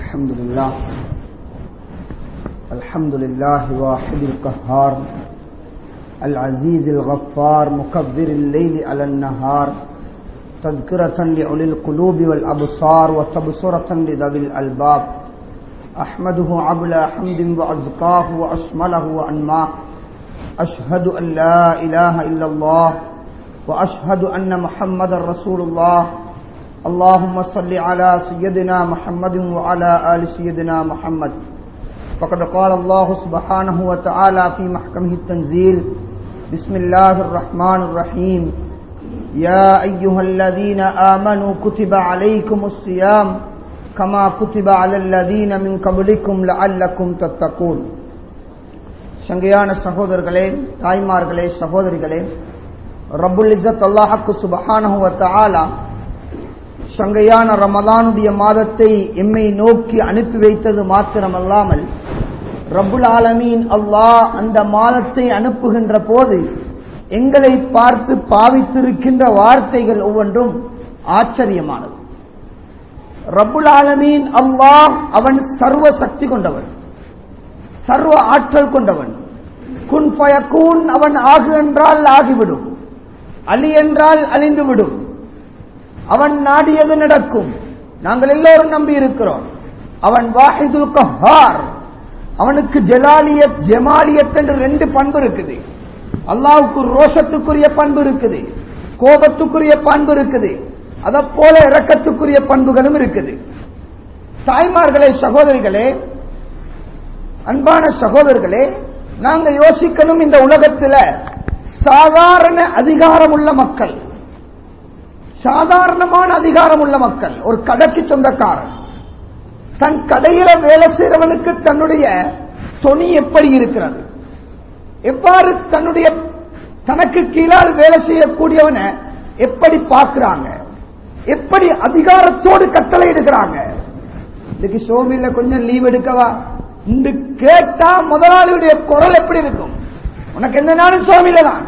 الحمد لله الحمد لله واحد القهار العزيز الغفار مكبر الليل على النهار تذكرة لأولي القلوب والأبصار وتبصرة لذوي الألباب أحمده عبلا حمد وأزكاه وأشمله وأنماه أشهد أن لا إله إلا الله وأشهد أن محمد رسول الله اللهم صل على سيدنا محمد وعلى آل سيدنا محمد فقد قال الله سبحانه وتعالى في محكمه التنزيل بسم الله الرحمن الرحيم يا أيها الذين آمنوا كتب عليكم الصيام كما كتب على الذين من قبلكم لعلكم تتقون சங்கையான சகோதரர்களே தாய்மார்களே சகோதரிகளே ரப்புல் இசத் அல்லாஹக்கு சுபஹானஹு வத்தஆலா சங்கையான ரமலானுடைய மாதத்தை எம்மை நோக்கி அனுப்பி வைத்தது மாத்திரமல்லாமல் ரப்புல் ஆலமீன் அல்லாஹ் அந்த மாதத்தை அனுப்புகின்ற போது எங்களை பார்த்து பாவித்திருக்கின்ற வார்த்தைகள் ஒவ்வொன்றும் ஆச்சரியமானது ரப்புல் ஆலமீன் அல்லாஹ் அவன் சர்வ சக்தி கொண்டவன் சர்வ ஆற்றல் கொண்டவன் குன் பயக்கூன் அவன் ஆகு என்றால் ஆகிவிடும் அழி என்றால் அழிந்துவிடும் அவன் நாடியது நடக்கும் நாங்கள் எல்லோரும் நம்பி இருக்கிறோம் அவன் வாஹிதுல் கஹார் அவனுக்கு ஜலாலியத் ஜமாலியத் என்று ரெண்டு பண்பு இருக்குது அல்லாவுக்கு ரோஷத்துக்குரிய பண்பு இருக்குது கோபத்துக்குரிய பண்பு இருக்குது அதை போல இறக்கத்துக்குரிய பண்புகளும் இருக்குது தாய்மார்களே சகோதரிகளே அன்பான சகோதரர்களே நாங்க யோசிக்கணும் இந்த உலகத்தில் சாதாரண அதிகாரம் உள்ள மக்கள் சாதாரணமான அதிகாரம் உள்ள மக்கள் ஒரு கடைக்கு சொந்தக்காரன் தன் கடையில வேலை செய்யறவனுக்கு தன்னுடைய தொனி எப்படி இருக்கிறது எவ்வாறு தன்னுடைய தனக்கு கீழால் வேலை செய்யக்கூடியவனை எப்படி பார்க்கிறாங்க எப்படி அதிகாரத்தோடு கட்டளை எடுக்கிறாங்க இன்னைக்கு சோமியில கொஞ்சம் லீவ் எடுக்கவா இன்று கேட்டா முதலாளியுடைய குரல் எப்படி இருக்கும் உனக்கு எந்த நாளும் சோமியில தான்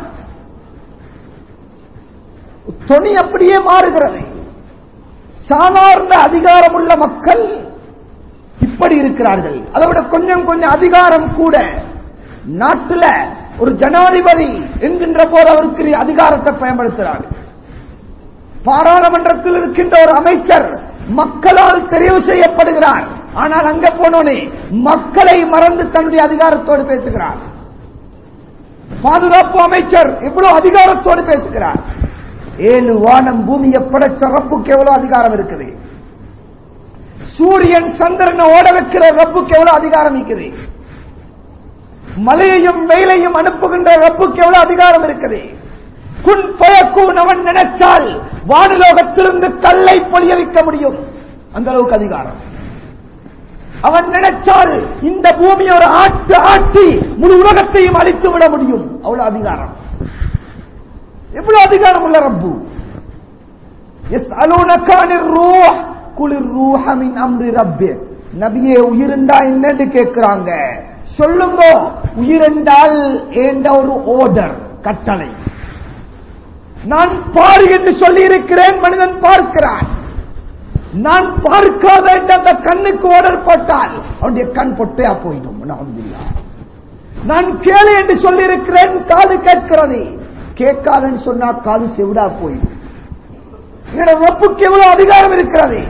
தொனி அப்படியே மாறுகிறது சாதாரண அதிகாரம் உள்ள மக்கள் இப்படி இருக்கிறார்கள் அதை விட கொஞ்சம் கொஞ்சம் அதிகாரம் கூட நாட்டில் ஒரு ஜனாதிபதி என்கின்ற போது அவருக்கு அதிகாரத்தை பயன்படுத்துகிறார் பாராளுமன்றத்தில் இருக்கின்ற ஒரு அமைச்சர் மக்களால் தெரிவு செய்யப்படுகிறார் ஆனால் அங்க போனோனே மக்களை மறந்து தன்னுடைய அதிகாரத்தோடு பேசுகிறார் பாதுகாப்பு அமைச்சர் இவ்வளவு அதிகாரத்தோடு பேசுகிறார் ஏழு வானம் பூமியை படைச்ச ரப்புக்கு எவ்வளவு அதிகாரம் இருக்குது சூரியன் சந்திரனை ஓட வைக்கிற ரப்புக்கு எவ்வளவு அதிகாரம் இருக்குது மலையையும் வெயிலையும் அனுப்புகின்ற ரப்புக்கு எவ்வளவு அதிகாரம் இருக்குது குன் பயக்கூன் அவன் நினைச்சால் வானுலோகத்திலிருந்து கல்லை பொழிய வைக்க முடியும் அந்த அளவுக்கு அதிகாரம் அவன் நினைச்சால் இந்த பூமி ஒரு ஆட்டு ஆட்டி முழு உலகத்தையும் அழித்து விட முடியும் அவ்வளவு அதிகாரம் எவ்வளவு அதிகாரம் உள்ள ரப்பு எஸ் அலோனக்கானிர் ரூஹ் குளிர் ரூஹமின் அம்ரி ரப்பே நபியே உயிரெண்டா என்னன்னு கேட்கிறாங்க சொல்லுங்க உயிரெண்டால் ஏண்ட ஒரு ஓர்டர் கட்டளை நான் பாரு என்று சொல்லி இருக்கிறேன் மனிதன் பார்க்கிறான் நான் பார்க்காத அந்த கண்ணுக்கு ஓடர் போட்டால் அவனுடைய கண் பொட்டையா போயிடும் நான் கேளு என்று சொல்லி இருக்கிறேன் காது கேட்கிறது கேட்காதுன்னு சொன்னா காது செவிடா போயிடும் என்னோட ரப்புக்கு எவ்வளவு அதிகாரம் இருக்கிறது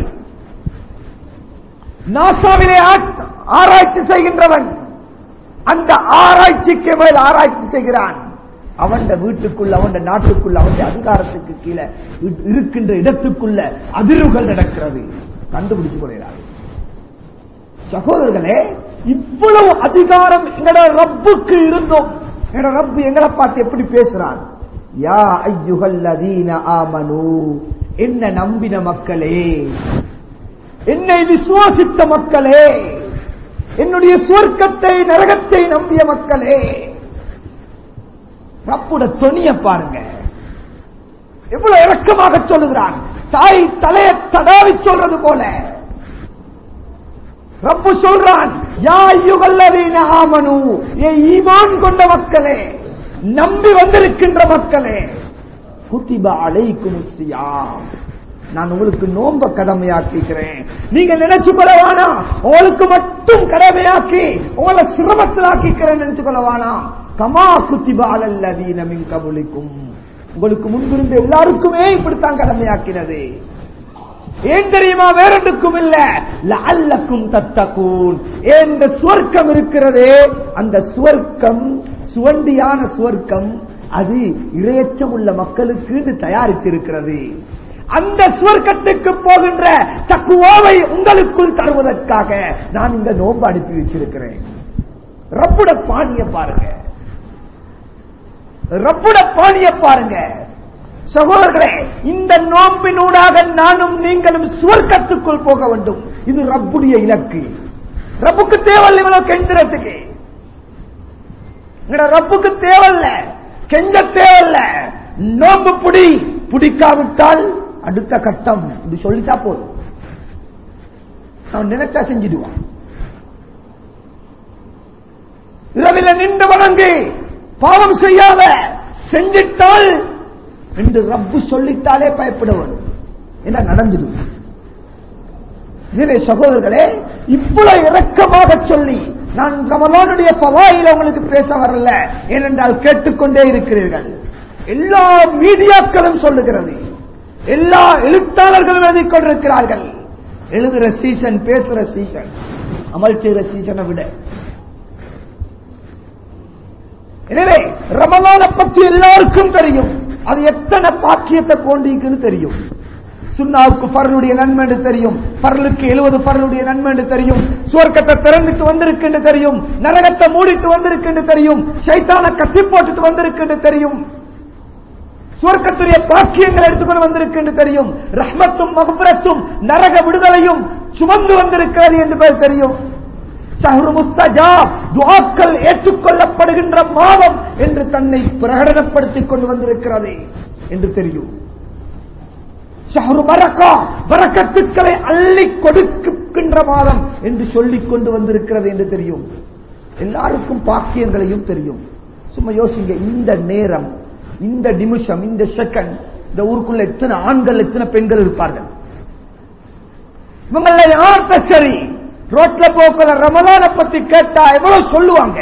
நாசாவிலே ஆராய்ச்சி செய்கின்றவன் அந்த ஆராய்ச்சிக்கு மேல் ஆராய்ச்சி செய்கிறான் அவன் வீட்டுக்குள்ள அவன் நாட்டுக்குள்ள அவன் அதிகாரத்துக்கு கீழே இருக்கின்ற இடத்துக்குள்ள அதிர்வுகள் நடக்கிறது கண்டுபிடிச்சு கொள்கிறார் சகோதரர்களே இவ்வளவு அதிகாரம் எங்கட ரப்புக்கு இருந்தோம் எங்கட ரப்பு எங்களை பார்த்து எப்படி பேசுறான் யா ஐயுகல்லதீன ஆமனு என்ன நம்பின மக்களே என்னை விசுவாசித்த மக்களே என்னுடைய சுவர்க்கத்தை நரகத்தை நம்பிய மக்களே ரப்புட தொனிய பாருங்க எவ்வளவு இறக்கமாக சொல்லுகிறான் தாய் தலையை தடாவி சொல்றது போல ரப்பு சொல்றான் யா யுகல்லதீன ஆமனு ஏ ஈமான் கொண்ட மக்களே நம்பி வந்திருக்கின்ற மக்களே குத்திப அலைக்கும் சியாம் நான் உங்களுக்கு நோம்ப கடமையாக்கிக்கிறேன் நீங்க நினைச்சு கொள்ள வேணாம் உங்களுக்கு மட்டும் கடமையாக்கி உங்களை சிரமத்தில் ஆக்கிக்கிறேன் நினைச்சு கொள்ள வேணாம் கமா குத்திபாலல்லதீன மின் கபுலிக்கும் உங்களுக்கு முன்பிருந்த எல்லாருக்குமே இப்படித்தான் கடமையாக்கினது ஏன் தெரியுமா வேறொன்றுக்கும் இல்ல லஅல்லக்கும் தத்தகூன் இந்த சுவர்க்கம் இருக்கிறதே அந்த சுவர்க்கம் சுவண்டியான சுவர்க்கம் அது இரையச்சம் உள்ள மக்களுக்கு தயாரித்திருக்கிறது அந்த சுவர்க்கத்துக்கு போகின்ற தக்குவாவை உங்களுக்குள் தருவதற்காக நான் இந்த நோன்பு அனுப்பி வச்சிருக்கிறேன் ரப்புட பாணிய பாருங்க ரப்புட பாணிய பாருங்க சகோதரர்களே இந்த நோம்பினூடாக நானும் நீங்களும் சுவர்க்கத்துக்குள் போக வேண்டும் இது ரப்புடைய இலக்கு ரப்புக்கு தேவையில்லை இவ்வளவு கெஞ்சுறதுக்கு எங்கட ரப்புக்கு தேவையில்ல கெஞ்ச தேவையில்ல நோம்பு புடி பிடிக்காவிட்டால் அடுத்த கட்டம் இது சொல்லிட்டா போதும் அவன் நினைச்சா செஞ்சிடுவான் இரவில் நின்று வணங்கு பாவம் செய்யாத செஞ்சிட்டால் என்று ரப்பு சொல்லிட்டாலே பயப்படுவன் என்ன நடந்துடும் எனவே சகோதரர்களே இவ்வளவு இரக்கமாக சொல்லி நான் ரமலானுடைய பவாயில உங்களுக்கு பேச வரல ஏனென்றால் கேட்டுக்கொண்டே இருக்கிறீர்கள் எல்லா மீடியாக்களும் சொல்லுகிறது எல்லா எழுத்தாளர்களும் எழுதிக் கொண்டிருக்கிறார்கள் எழுதுற சீசன் பேசுற சீசன் அமல் செய்கிற சீசனை விட எனவே ரமலான பற்றி எல்லாருக்கும் தெரியும் அது எத்தனை பாக்கியத்தை கொண்டிருக்குன்னு தெரியும் சுண்ணாவுக்கு பரலுடைய நன்மை என்று தெரியும் பரலுக்கு எழுபது பரலுடைய நன்மை என்று தெரியும் சுவர்க்கத்தை திறந்துட்டு வந்திருக்கு தெரியும் நரகத்தை மூடிட்டு வந்திருக்கு தெரியும் சைத்தான கத்தி போட்டுட்டு வந்திருக்கு தெரியும் சுவர்க்கத்துடைய பாக்கியங்கள் எடுத்துக்கொண்டு வந்திருக்கு தெரியும் ரஹ்மத்தும் மகபுரத்தும் நரக விடுதலையும் சுமந்து வந்திருக்கிறது என்று தெரியும் ஷஹ்ரு முஸ்தஜா துவாக்கள் ஏற்றுக்கொள்ளப்படுகின்ற மாதம் என்று தன்னை பிரகடனப்படுத்திக் கொண்டு வந்திருக்கிறது என்று தெரியும் ஷஹ்ரு பரக்கா பரக்கத்துக்களை அள்ளி கொடுக்கின்ற மாதம் என்று சொல்லிக் கொண்டு வந்திருக்கிறது என்று தெரியும் எல்லாருக்கும் பாக்கியங்களையும் தெரியும் சும்மா யோசிங்க இந்த நேரம் இந்த நிமிஷம் இந்த செகண்ட் இந்த ஊருக்குள்ள எத்தனை ஆண்கள் எத்தனை பெண்கள் இருப்பார்கள் இவங்கள யார்கிட்ட சரி ரோட்ல போக்குற ரமலான பத்தி கேட்டா எவ்வளவு சொல்லுவாங்க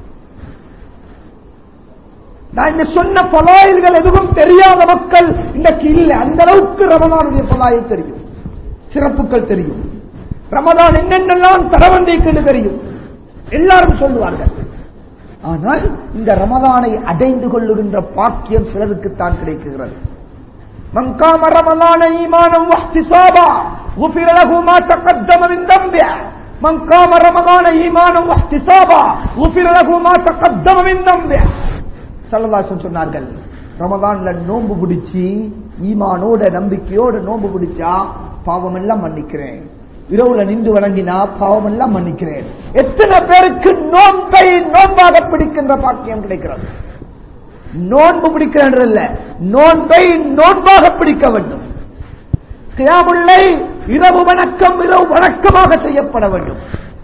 நான் இந்த சொன்ன பலாயில்கள் எதுவும் தெரியாத மக்கள் இன்னைக்கு இல்லை அந்த அளவுக்கு ரமலானுடைய பலாயில் தெரியும் சிறப்புகள் தெரியும் ரமலான் என்னென்னலாம் தரவந்திக்குன்னு தெரியும் எல்லாரும் சொல்லுவார்கள் ஆனால் இந்த ரமலானை அடைந்து கொள்ளுகின்ற பாக்கியம் சிலருக்குத்தான் கிடைக்குகிறது من قام رمضان ايمانا واحتسابا غفر له ما تقدم من ذنبه من قام رمضان ايمانا واحتسابا غفر له ما تقدم من ذنبه சல்லல்லாஹு சொன்னார்கள் ரமதான்ல நோன்பு பிடிச்சி ஈமானோட நம்பிக்கையோட நோன்பு பிடிச்சா பாவம் எல்லாம் மன்னிக்கிறேன் இரவுல நின்று வணங்கினா பாவம் எல்லாம் மன்னிக்கிறேன் எத்தனை பேருக்கு நோன்பை நோன்பாக பிடிக்கின்ற பாக்கியம் கிடைக்கிறது நோன்பு பிடிக்கின்ற இல்ல நோன்பை நோன்பாக பிடிக்க வேண்டும் கியாமுல்லை இரவு வணக்கம் இரவு வணக்கமாக செய்யப்பட வேண்டும்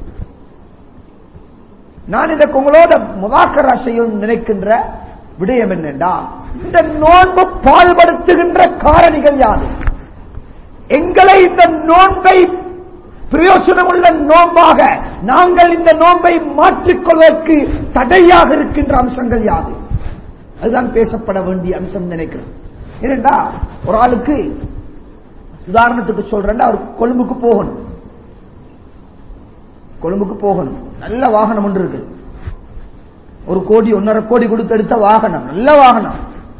நான் இதற்கு உங்களோட முதாக்கரா செய்ய நினைக்கின்ற விடயம் என்னண்டா இந்த நோன்பு பால்படுத்துகின்ற காரணிகள் யாது எங்களை இந்த நோன்பை பிரயோசனமுள்ள நோன்பாக நாங்கள் இந்த நோன்பை மாற்றிக்கொள்வதற்கு தடையாக இருக்கின்ற அம்சங்கள் யாது அதுதான் பேசப்பட வேண்டிய அம்சம் நினைக்கிறேன் ஏனென்றா ஒரு ஆளுக்கு உதாரணத்துக்கு சொல்றேன்டா அவர் கொழும்புக்கு போகணும் கொழும்புக்கு போகணும் நல்ல வாகனம் ஒன்று இருக்கு ஒரு கோடி ஒன்னரை கோடி கொடுத்து எடுத்த வாகனம் நல்ல வாகனம்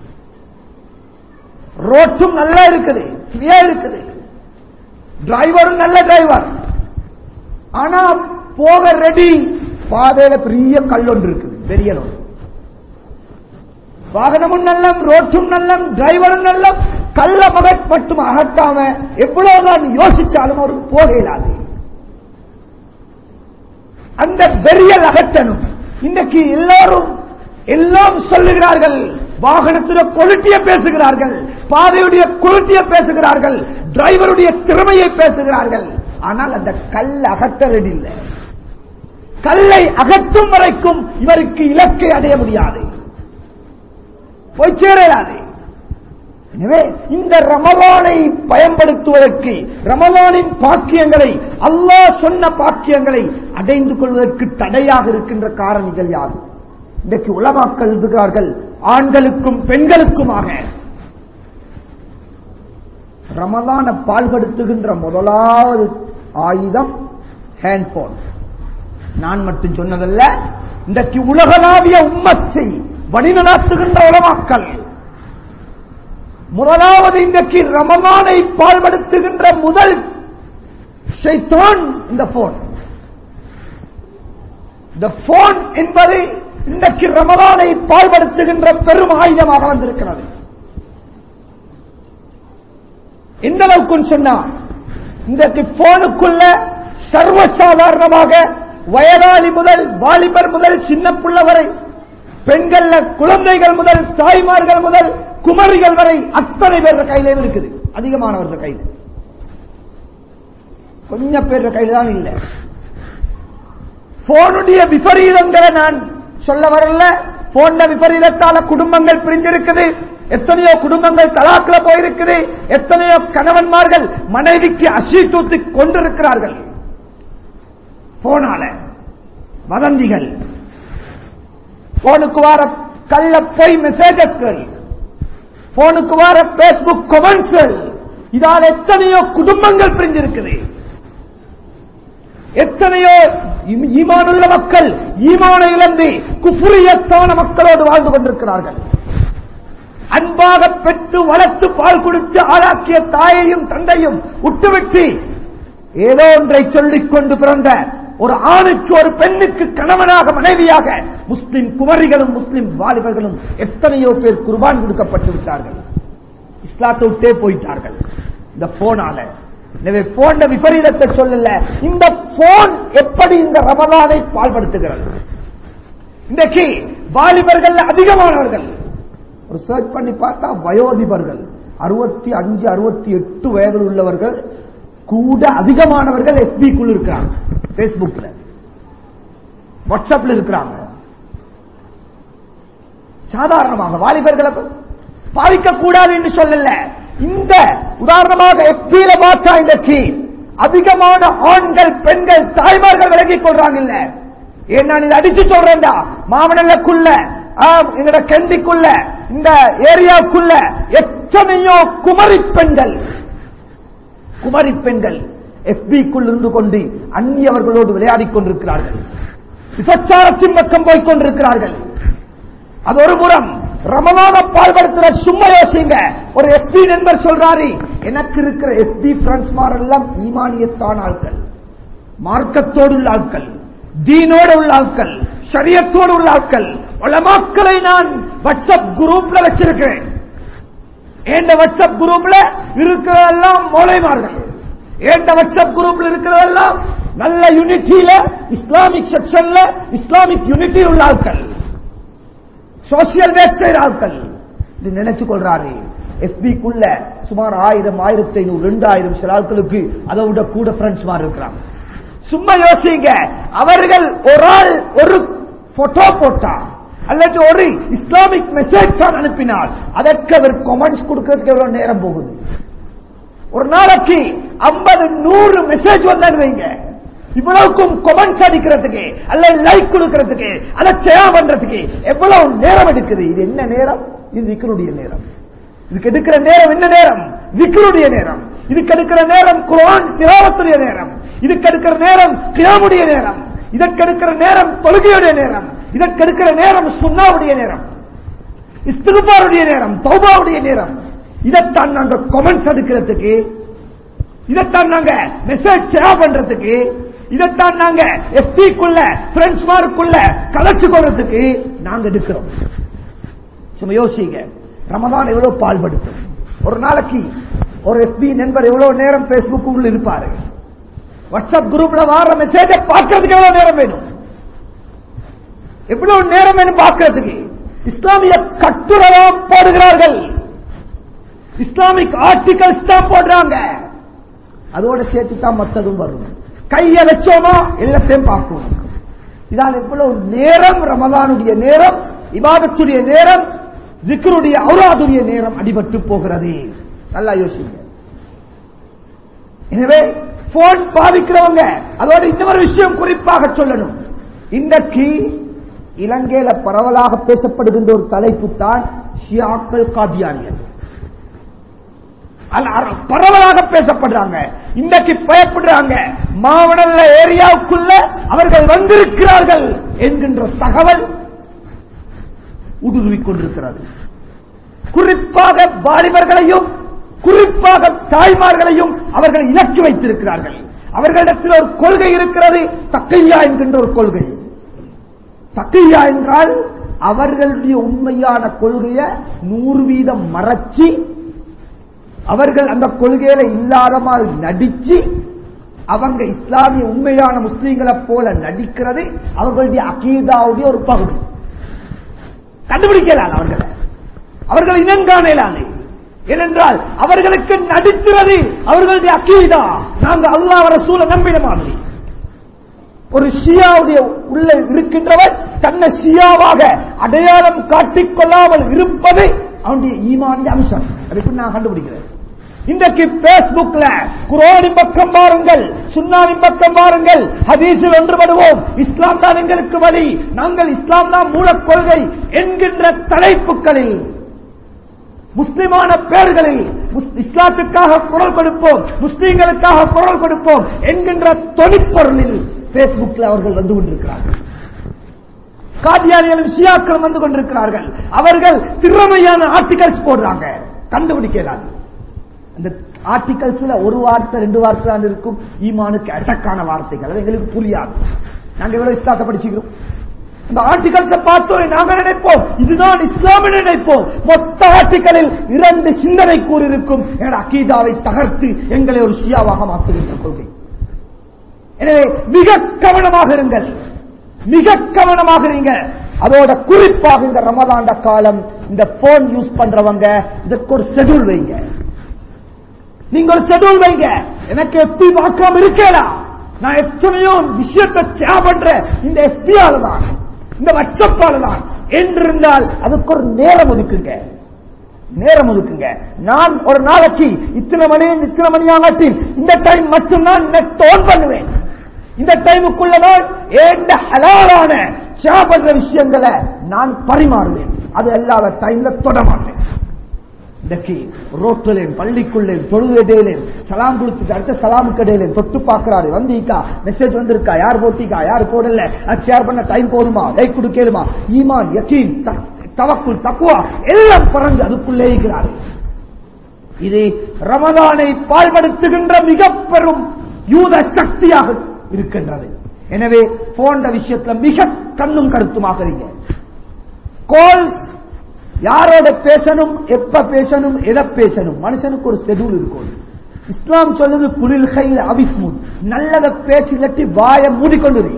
ரோட்டும் நல்லா இருக்குது கிளியா இருக்குது டிரைவரும் நல்ல டிரைவர் ஆனா போக ரெடி பாதையில பெரிய கல் ஒன்று இருக்குது பெரிய லோடு வாகனமும் நல்லம் ரோட்டும் நல்லம் டிரைவரும் நல்லம் கள்ள மகட் மட்டும் அகட்டாம எவ்வளவு நான் யோசிச்சாலும் அவருக்கு போக இயலாது அந்த வெறியல் அகற்றணும் இன்னைக்கு எல்லாரும் எல்லாம் சொல்லுகிறார்கள் வாகனத்துடைய கொளுட்டிய பேசுகிறார்கள் பாதையுடைய கொளுட்டிய பேசுகிறார்கள் டிரைவருடைய திறமையை பேசுகிறார்கள் ஆனால் அந்த கல் அகற்றல் இல்லை கல்லை அகற்றும் வரைக்கும் இவருக்கு இலக்கை அடைய முடியாது போய் சேராது எனவே இந்த ரமலானை பயன்படுத்துவதற்கு ரமலானின் பாக்கியங்களை அல்லாஹ் சொன்ன பாக்கியங்களை அடைந்து கொள்வதற்கு தடையாக இருக்கின்ற காரணிகள் யார் இன்றைக்கு உலமாக்கள் இருக்கிறார்கள் ஆண்களுக்கும் பெண்களுக்குமாக ரமலான பால்படுத்துகின்ற முதலாவது ஆயுதம் ஹேண்ட்போன் நான் மட்டும் சொன்னதல்ல இன்றைக்கு உலகளாவிய உம்மத்தை வழிநடாத்துகின்ற உலமாக்கள் முதலாவது இன்றைக்கு ரமலானை பால்படுத்துகின்ற முதல் ஷைத்தான் இந்த போன் இந்த போன் என்பது இன்றைக்கு ரமலானை பால்படுத்துகின்ற பெரும் ஆயுதமாக வந்திருக்கிறது எந்த அளவுக்கு சொன்னா இன்றைக்கு போனுக்குள்ள சர்வசாதாரணமாக வயதாளி முதல் வாலிபர் முதல் சின்ன புள்ள வரை பெண்கள் குழந்தைகள் முதல் தாய்மார்கள் முதல் குமரிகள் வரை அத்தனை பேர் கையிலே இருக்குது அதிகமானவர்கள் கையில் கொஞ்சம் பேர் கையில் தான் இல்லை போனுடைய விபரீதங்களை நான் சொல்ல வரல போன விபரீதத்தால குடும்பங்கள் பிரிஞ்சிருக்குது எத்தனையோ குடும்பங்கள் தலாக்கில போயிருக்குது எத்தனையோ கணவன்மார்கள் மனைவிக்கு அசி தூத்தி கொண்டிருக்கிறார்கள் போனால வதந்திகள் போனுக்கு வார கள்ள பொய் மெசேஜஸ்கள் போனுக்கு வார பேஸ்புக் கொமெண்ட்ஸ்கள் இதால் எத்தனையோ குடும்பங்கள் பிரிஞ்சிருக்குது எத்தனையோ ஈமானுள்ள மக்கள் ஈமானை இழந்து குஃபுரியத்தான மக்களோடு வாழ்ந்து கொண்டிருக்கிறார்கள் அன்பாக பெற்று வளர்த்து பால் கொடுத்து ஆளாக்கிய தாயையும் தந்தையும் விட்டுவிட்டு ஏதோ ஒன்றை சொல்லிக் கொண்டு பிறந்த ஒரு ஆணுக்கு ஒரு பெண்ணுக்கு கணவனாக மனைவியாக முஸ்லிம் குமரிகளும் முஸ்லிம் வாலிபர்களும் எத்தனையோ பேர் குர்பான் கொடுக்கப்பட்டு விட்டார்கள் இஸ்லாத்தை விட்டே போயிட்டார்கள் இந்த போனால எனவே போன விபரீதத்தை சொல்லல இந்த போன் எப்படி இந்த ரமலானை பால்படுத்துகிறது இன்றைக்கு வாலிபர்கள் அதிகமானவர்கள் ஒரு சர்ச் பண்ணி பார்த்தா வயோதிபர்கள் அறுபத்தி அஞ்சு அறுபத்தி எட்டு வயதில் உள்ளவர்கள் கூட அதிகமானவர்கள் எஸ்பிக்குள் இருக்கிறாங்க பேஸ்புக்ல வாட்ஸ்அப்ல இருக்கிறாங்க சாதாரணமாக வாலிபர்களை பாதிக்க கூடாது என்று சொல்லல இந்த உதாரணமாக எப்பியில பார்த்தா இன்றைக்கு அதிகமான ஆண்கள் பெண்கள் தாய்மார்கள் விலகிக் கொள்றாங்க இல்ல ஏன் நான் இதை அடிச்சு சொல்றேன்டா மாமனல்லுள்ள எங்கட கண்டிக்குள்ள இந்த ஏரியாவுக்குள்ள எத்தனையோ குமரி பெண்கள் குமரி பெண்கள் எஃபிக்குள் இருந்து கொண்டு அந்நியவர்களோடு விளையாடிக் கொண்டிருக்கிறார்கள் விபச்சாரத்தின் பக்கம் போய்க் கொண்டிருக்கிறார்கள் அது ஒரு புறம் ரமலான பால்படுத்துற சும்மா யோசிங்க ஒரு எஸ்பி நண்பர் சொல்றாரு எனக்கு இருக்கிற எஸ்பி பிரெண்ட்ஸ் எல்லாம் ஈமானியத்தான ஆட்கள் மார்க்கத்தோடு உள்ள ஆட்கள் தீனோடு உள்ள ஆட்கள் சரியத்தோடு உள்ள ஆட்கள் உலமாக்களை நான் வாட்ஸ்அப் குரூப்ல வச்சிருக்கிறேன் எந்த வாட்ஸ்அப் குரூப்ல இருக்கிறதெல்லாம் மோலைமார்கள் எந்த வாட்ஸ்அப் குரூப்ல இருக்கிறதெல்லாம் நல்ல யூனிட்டியில இஸ்லாமிக் செக்ஷன்ல இஸ்லாமிக் யூனிட்டி உள்ள ஆட்கள் சோசியல் வெப்சைட் ஆட்கள் இது நினைச்சு கொள்றாரு எஃபிக்குள்ள சுமார் ஆயிரம் ஆயிரத்தி ஐநூறு ரெண்டாயிரம் சில ஆட்களுக்கு அதை விட கூட ஃப்ரெண்ட்ஸ் மாதிரி இருக்கிறாங்க சும்மா யோசிங்க அவர்கள் ஒரு ஆள் ஒரு போட்டோ போட்டா அல்லது ஒரு இஸ்லாமிக் மெசேஜ் தான் அனுப்பினால் அதற்கு அவர் கமெண்ட்ஸ் கொடுக்கறதுக்கு எவ்வளவு நேரம் போகுது ஒரு நாளைக்கு ஐம்பது நூறு மெசேஜ் வந்தாங்க வைங்க இவ்வளவுக்கும் கொமெண்ட்ஸ் அடிக்கிறதுக்கு அல்ல லைக் கொடுக்கிறதுக்கு அதை ஷேர் பண்றதுக்கு எவ்வளவு நேரம் எடுக்குது இது என்ன நேரம் இது விக்கருடைய நேரம் இதுக்கு எடுக்கிற நேரம் என்ன நேரம் விக்கருடைய நேரம் இதுக்கு எடுக்கிற நேரம் குரான் திராவத்துடைய நேரம் இதுக்கு எடுக்கிற நேரம் கிராமுடைய நேரம் இதற்கு எடுக்கிற நேரம் தொழுகையுடைய நேரம் இதற்கு எடுக்கிற நேரம் சுண்ணாவுடைய நேரம் இஸ்திகுபாருடைய நேரம் தௌபாவுடைய நேரம் இதைத்தான் நாங்க கொமெண்ட்ஸ் எடுக்கிறதுக்கு இதைத்தான் நாங்க மெசேஜ் ஷேர் பண்றதுக்கு இதைத்தான் நாங்க எஃபிக்குள்ள பிரெண்ட்ஸ் மார்க்குள்ள கலைச்சு கொள்றதுக்கு நாங்க எடுக்கிறோம் சும்மா யோசிங்க ரமதான் எவ்வளவு பால்படுத்தும் ஒரு நாளைக்கு ஒரு எஃபி நண்பர் எவ்வளவு நேரம் பேஸ்புக் உள்ள இருப்பாரு வாட்ஸ்அப் குரூப்ல வார மெசேஜ பார்க்கறதுக்கு எவ்வளவு நேரம் வேணும் எவ்வளவு நேரம் வேணும் பார்க்கறதுக்கு இஸ்லாமிய கட்டுரைலாம் போடுகிறார்கள் இஸ்லாமிக் ஆர்டிகல்ஸ் தான் போடுறாங்க அதோட சேர்த்து தான் மத்ததும் வரும் கைய வச்சோமா எல்லாத்தையும் பார்க்கணும் இதால் எவ்வளவு நேரம் ரமதானுடைய நேரம் இபாதத்துடைய நேரம் ஜிக்ருடைய அவுராதுடைய நேரம் அடிபட்டு போகிறது நல்லா யோசிங்க எனவே போன் பாதிக்கிறவங்க அதோட இன்னொரு விஷயம் குறிப்பாக சொல்லணும் இன்றைக்கு இலங்கையில பரவலாக பேசப்படுகின்ற ஒரு தலைப்பு தான் ஷியாக்கள் காதியானியர் அல்ல, அர- பரவலாக பேசப்படுறாங்க இன்றைக்கு பயப்படுறாங்க மாவனல்ல ஏரியாவுக்குள்ள அவர்கள் வந்திருக்கிறார்கள் என்கின்ற தகவல் ஊடுருவிக் கொண்டிருக்கிறது குறிப்பாக வாலிபர்களையும் குறிப்பாக தாய்மார்களையும் அவர்கள் இலக்கி வைத்திருக்கிறார்கள் அவர்களிடத்தில் ஒரு கொள்கை இருக்கிறது தக்கையா என்கின்ற ஒரு கொள்கை தக்கையா என்றால் அவர்களுடைய உண்மையான கொள்கையை நூறு வீதம் மறைச்சி அவர்கள் அந்த கொள்கையில இல்லாத மாதிரி நடிச்சு அவங்க இஸ்லாமிய உண்மையான முஸ்லீம்களை போல நடிக்கிறது அவர்களுடைய அகீதாவுடைய ஒரு பகுதி கண்டுபிடிக்கலாம் அவர்களை அவர்கள் இனங்காணலானே ஏனென்றால் அவர்களுக்கு நடிக்கிறது அவர்களுடைய அக்கீதா நாங்க அல்லாஹ் ரசூலை நம்பின மாதிரி ஒரு ஷியாவுடைய உள்ள இருக்கின்றவர் தன்னை ஷியாவாக அடையாளம் காட்டிக் கொள்ளாமல் இருப்பது அவனுடைய ஈமானிய அம்சம் அதை எப்படி நான் கண்டுபிடிக்கிறேன் இன்றைக்கு பேஸ்புக்ல குரோனின் பக்கம் பாருங்கள் சுன்னாவின் பக்கம் பாருங்கள் ஹதீஸில் ஒன்றுபடுவோம் இஸ்லாம் தான் எங்களுக்கு வழி நாங்கள் இஸ்லாம் தான் மூலக் கொள்கை என்கின்ற தலைப்புகளில் முஸ்லிமான பேர்களில் முஸ்- இஸ்லாத்துக்காக குரல் கொடுப்போம் முஸ்லீம்களுக்காக குரல் கொடுப்போம் என்கின்ற தொனிப்பொருளில் பேஸ்புக்ல அவர்கள் வந்து கொண்டிருக்கிறார்கள் காதியானியலும் ஷியாக்களும் வந்து கொண்டிருக்கிறார்கள் அவர்கள் திறமையான ஆர்டிகல்ஸ் போடுறாங்க கண்டுபிடிக்கிறாங்க அந்த ஆர்டிகல்ஸ்ல ஒரு வார்த்தை ரெண்டு வார்த்தை தான் இருக்கும் ஈமானுக்கு அட்டக்கான வார்த்தைகள் அது எங்களுக்கு புரியாது நாங்க எவ்வளவு இஸ்லாத்தை படிச்சுக்கிறோம் இந்த ஆர்டிகல்ஸை பார்த்தோம் நாங்க நினைப்போம் இதுதான் இஸ்லாம் என்று நினைப்போம் மொத்த ஆர்டிகலில் இரண்டு சிந்தனை கூறு இருக்கும் எங்கள் அகீதாவை தகர்த்து எங்களை ஒரு ஷியாவாக மாற்றுகின்ற கொள்கை எனவே மிக கவனமாக இருங்கள் மிக கவனமாக இருங்க அதோட குறிப்பாக இந்த ரமதாண்ட காலம் இந்த போன் யூஸ் பண்றவங்க இதற்கு ஒரு ஷெட்யூல் வைங்க நீங்க ஒரு ஷெட்யூல் வைங்க எனக்கு எப்படி பார்க்காம இருக்கேடா நான் எத்தனையோ விஷயத்தை ஷேர் பண்றேன் இந்த எஸ்பியால தான் இந்த வாட்ஸ்அப்பால தான் என்றிருந்தால் அதுக்கு ஒரு நேரம் ஒதுக்குங்க நேரம் ஒதுக்குங்க நான் ஒரு நாளைக்கு இத்தனை மணி இத்தனை மணி ஆகாட்டி இந்த டைம் மட்டும் நான் நெட் ஆன் பண்ணுவேன் இந்த டைமுக்குள்ள நான் ஏண்ட ஹலாலான ஷேர் பண்ற விஷயங்களை நான் பரிமாறுவேன் அது அல்லாத டைம்ல தொட மாட்டேன் இன்றைக்கு ரோட்டிலேன் பள்ளிக்குள்ளேன் தொழுகையிலேன் சலாம் கொடுத்துட்டு அடுத்த சலாமுக்கு இடையிலேன் தொட்டு பார்க்கிறாரு வந்தீக்கா மெசேஜ் வந்திருக்கா யார் போட்டிக்கா யார் போடல அது ஷேர் பண்ண டைம் போதுமா லைக் கொடுக்கலுமா ஈமான் யக்கீன் த- தவக்குல் தக்குவா எல்லாம் பறந்து அதுக்குள்ளே இருக்கிறாரு இது ரமதானை பால்படுத்துகின்ற மிக பெரும் யூத சக்தியாக இருக்கின்றது எனவே போன்ற விஷயத்துல மிக கண்ணும் கருத்துமாக இருங்க கால்ஸ் யாரோட பேசணும் எப்ப பேசணும் எதை பேசணும் மனுஷனுக்கு ஒரு ஷெட்யூல் இருக்கும் இஸ்லாம் சொல்லுது குளில் கையில் அபிஸ்முன் நல்லத பேசி இல்லாட்டி வாய மூடிக்கொண்டு இரு.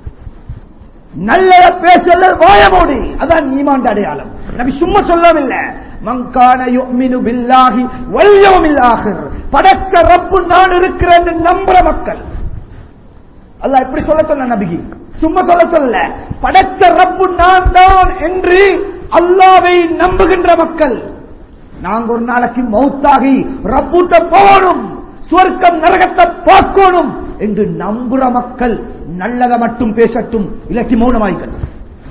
நல்லத பேசல வாய மூடி அதான் ஈமான் அடையாளம் நபி சும்மா சொல்லவில்லை மங்கான யுமினு பில்லாஹி வல் யௌமில் ஆகிர் படைச்ச ரப்பு நான் இருக்கிறேன் நம்புற மக்கள் அல்லாஹ் எப்படி சொல்ல சொன்ன நபிக்கு சும்மா சொல்ல சொல்ல படைத்த ரப்பு நான் தான் என்று அல்லாவை நம்புகின்ற மக்கள் நாங்க ஒரு நாளைக்கு மௌத்தாகி ரப்புட்ட போகணும் சுவர்க்கம் நரகத்தை பார்க்கணும் என்று நம்புற மக்கள் நல்லதை மட்டும் பேசட்டும் இல்லாட்டி மௌனமாய்க்கட்டும்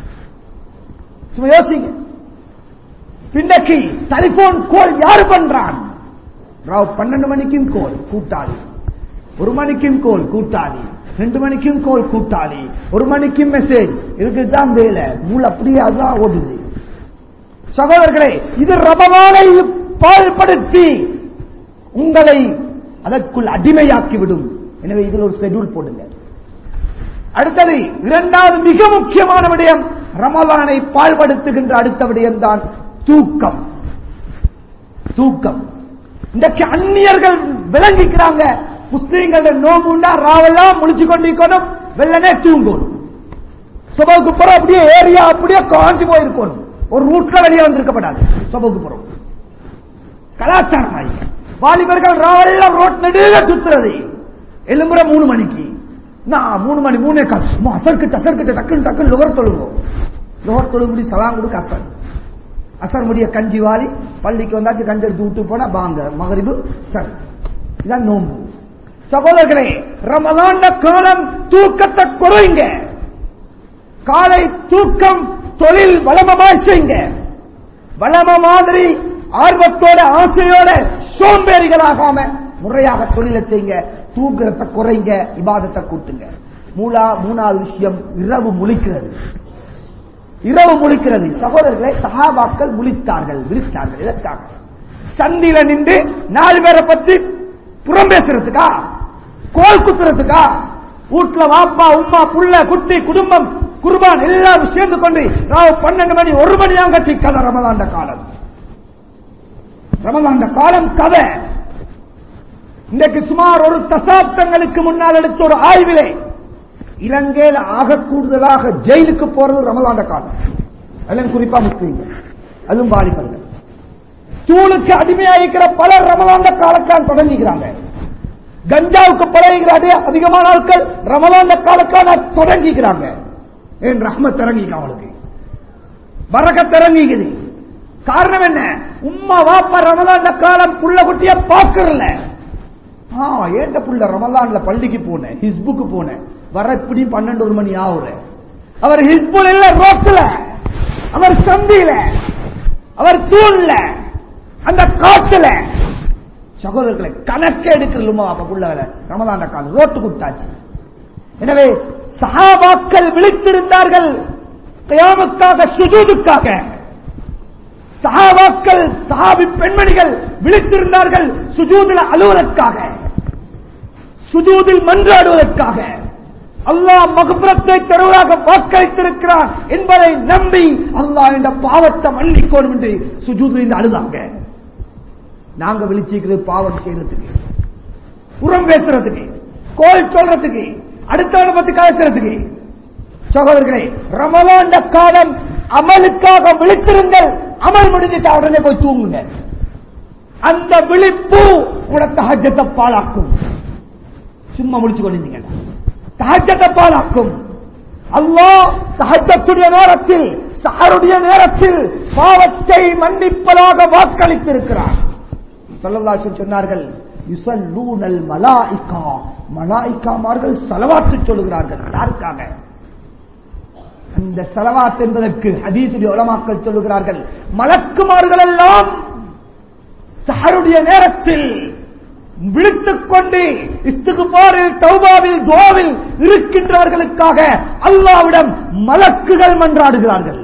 சும்மா யோசிங்க பின்னக்கு டெலிபோன் கோல் யாரு பண்றான் ராவ் பன்னெண்டு மணிக்கும் கோல் கூட்டாளி ஒரு மணிக்கும் கோல் கூட்டாளி ரெண்டு மணிக்கும் கோல் கூட்டாளி ஒரு மணிக்கும் மெசேஜ் இருக்குதான் வேலை மூளை அப்படியே அதான் ஓடுது சகோதரர்களே இது ரபவானை பால்படுத்தி உங்களை அதற்குள் அடிமையாக்கி விடும் எனவே இதில் ஒரு ஷெட்யூல் போடுங்க அடுத்தது இரண்டாவது மிக முக்கியமான விடயம் ரமலானை பால்படுத்துகின்ற அடுத்த விடயம் தான் தூக்கம் தூக்கம் இன்றைக்கு அந்நியர்கள் விளங்கிக்கிறாங்க முஸ்லீம்களோட நோம்பு உண்டா ராவெல்லாம் முழிச்சு கொண்டிருக்கணும் வெள்ளனே தூங்கணும் சுபவுக்கு புறம் அப்படியே ஏரியா அப்படியே காஞ்சி போயிருக்கணும் ஒரு ரூட்ல வெளியே வந்திருக்கப்படாது சுபவுக்கு புறம் கலாச்சாரம் ஆகி வாலிபர்கள் ராவெல்லாம் ரோட் நடுக சுத்துறது எலும்புற மூணு மணிக்கு நான் மூணு மணி மூணே கால் அசர்கிட்ட அசர்கிட்ட டக்குன்னு டக்குன்னு லுகர் தொழுவோம் லுகர் தொழுகுடி சலாம் கொடுக்க அசர் அசர் முடிய கஞ்சி வாரி பள்ளிக்கு வந்தாச்சு கஞ்சி எடுத்து விட்டு போனா வாங்க மகரிபு சரி இதான் நோன்பு சகோதரர்களே ரமலான் காலம் தூக்கத்தை குறைங்க காலை தூக்கம் தொழில் வளமமாய் செய்யுங்க வளம மாதிரி ஆர்வத்தோட ஆசையோட சோம்பேறிகளாகாம முறையாக தொழிலை செய்யுங்க தூக்கிறத குறைங்க இபாதத்தை கூட்டுங்க மூலா மூணாவது விஷயம் இரவு முழிக்கிறது இரவு முழிக்கிறது சகோதரர்களை சகாபாக்கள் முழித்தார்கள் விழித்தார்கள் எதற்காக சந்தில நின்று நாலு பேரை பத்தி புறம் பேசுறதுக்கா கோல் குத்துறதுக்கா வீட்டுல வாப்பா உம்மா புள்ள குட்டி குடும்பம் குர்பான் எல்லாரும் சேர்ந்து கொண்டு ராவு பன்னெண்டு மணி ஒரு மணியாக கட்டி கதை ரமதாண்ட காலம் ரமதாண்ட காலம் கதை இன்றைக்கு சுமார் ஒரு தசாப்தங்களுக்கு முன்னால் எடுத்த ஒரு ஆய்விலே இலங்கையில் ஆக கூடுதலாக ஜெயிலுக்கு போறது ரமலாண்ட காலம் அதிலும் குறிப்பா முஸ்லீம்கள் அதுவும் பாதிப்பர்கள் தூளுக்கு அடிமையாகிக்கிற பலர் ரமலாண்ட காலத்தான் தொடங்குகிறாங்க கஞ்சாவுக்கு பழகுகிற அதே அதிகமான ஆட்கள் ரமலாண்ட காலத்தான் தொடங்கிக்கிறாங்க ஏன் ரஹ்மத் இறங்கிக்க அவளுக்கு வரக்கத் இறங்கிக்குது காரணம் என்ன உம்மா வாப்பா ரமலாண்ட காலம் புள்ள குட்டிய பாக்குறல ஆ ஏண்ட புள்ள ரமலான்ல பள்ளிக்கு போனேன் ஹிஸ்புக்கு போனேன் வர இப்படி பன்னெண்டு ஒரு மணி ஆகுற அவர் ஹிஸ்புல் இல்ல ரோட்ல அவர் சந்தியில அவர் தூண்ல அந்த காட்டுல சகோதரர்களை கணக்கே எடுக்கலுமா அப்ப புள்ளவரை ரமதான காலம் ரோட்டு குட்டாச்சு எனவே சஹாபாக்கள் விழித்திருந்தார்கள் கயாமுக்காக சுஜூதுக்காக சஹாபாக்கள் சஹாபி பெண்மணிகள் விழித்திருந்தார்கள் சுஜூதில் அலுவலற்காக சுஜூதில் மன்றாடுவதற்காக அல்லாஹ் மகுபுரத்தை தருவதாக வாக்களித்திருக்கிறான் என்பதை நம்பி அல்லாஹ் இந்த பாவத்தை மன்னிக்கணும் என்று சுஜூதில் அழுதாங்க நாங்க விழிச்சிக்கிறது பாவம் செய்யறதுக்கு புறம் பேசுறதுக்கு கோல் சொல்றதுக்கு அடுத்தவனை பத்தி கலைச்சுறதுக்கு சகோதரர்களே ரமலாண்ட காலம் அமலுக்காக விழித்திருங்கள் அமல் முடிஞ்சிட்டா உடனே போய் தூங்குங்க அந்த விழிப்பு உங்களோட தகஜத்தை பாழாக்கும் சும்மா முடிச்சு கொண்டிருந்தீங்க தகஜத்தை பாழாக்கும் அல்லாஹ் தகஜத்துடைய நேரத்தில் சஹருடைய நேரத்தில் பாவத்தை மன்னிப்பதாக வாக்களித்திருக்கிறார் சொல்லல்லாசன் சொன்னார்கள் யுசல்லூனல் மலாயிகா மலாயிகாமார்கள் செலவாற்று சொல்லுகிறார்கள் யாருக்காக அந்த செலவாத் என்பதற்கு ஹதீசுடைய உலமாக்கள் சொல்லுகிறார்கள் மலக்குமார்கள் எல்லாம் சஹருடைய நேரத்தில் விழித்துக் கொண்டு இஸ்துகுபாரில் தௌபாவில் துவாவில் இருக்கின்றவர்களுக்காக அல்லாவிடம் மலக்குகள் மன்றாடுகிறார்கள்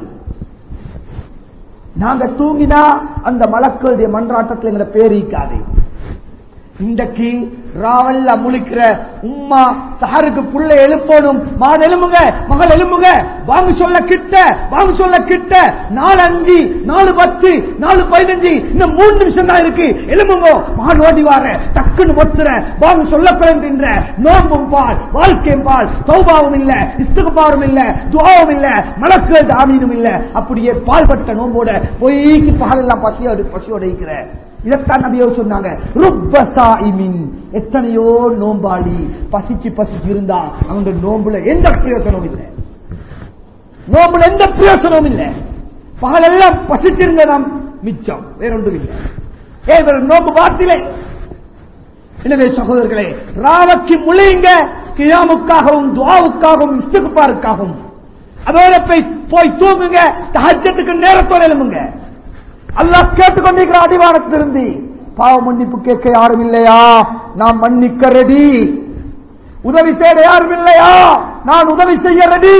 நாங்க தூங்கினா அந்த மலக்களுடைய மன்றாட்டத்தில் எங்களை பேரிக்காது இன்றைக்கு ராவல்ல முழிக்கிற உம்மா சஹருக்கு புள்ள எழுப்பணும் மான் எழும்புங்க மகள் எழும்புங்க வாங்க சொல்ல கிட்ட வாங்க சொல்ல கிட்ட நாலு அஞ்சு நாலு பத்து நாலு பதினஞ்சு இன்னும் மூணு நிமிஷம் தான் இருக்கு எழும்புங்க மான் ஓடி வார டக்குன்னு ஒத்துற வாங்க சொல்ல பிறந்தின்ற நோம்பும் பால் வாழ்க்கையும் பால் சௌபாவும் இல்ல இஸ்துகுபாரும் இல்ல துவாவும் இல்ல மலக்கு ஆமீனும் இல்ல அப்படியே பால் பட்ட நோம்போட பொய்க்கு பால் எல்லாம் பசியோடு பசியோட இருக்கிற இதைத்தான் நபியோ சொன்னாங்க ருப்பசாயிமின் எத்தனையோ நோம்பாளி பசிச்சு பசிச்சு இருந்தா அவங்க நோம்புல எந்த பிரயோசனமும் இல்லை நோம்புல எந்த பிரயோசனமும் இல்லை பகலெல்லாம் பசிச்சிருந்ததாம் மிச்சம் வேற ஒன்றும் இல்லை ஏன் இவர் நோம்பு பார்த்திலே எனவே சகோதரர்களே ராவக்கு முளையுங்க கியாமுக்காகவும் துவாவுக்காகவும் இஸ்துகுப்பாருக்காகவும் அதோட போய் போய் தூங்குங்க தஹஜத்துக்கு நேரத்தோட எழுமுங்க அல்லாஹ் கேட்டுக்கொண்டிருக்கிற அடிவானத்திலிருந்து பாவ மன்னிப்பு கேட்க யாரும் இல்லையா நான் மன்னிக்க ரெடி உதவி தேட யாரும் இல்லையா நான் உதவி செய்ய ரெடி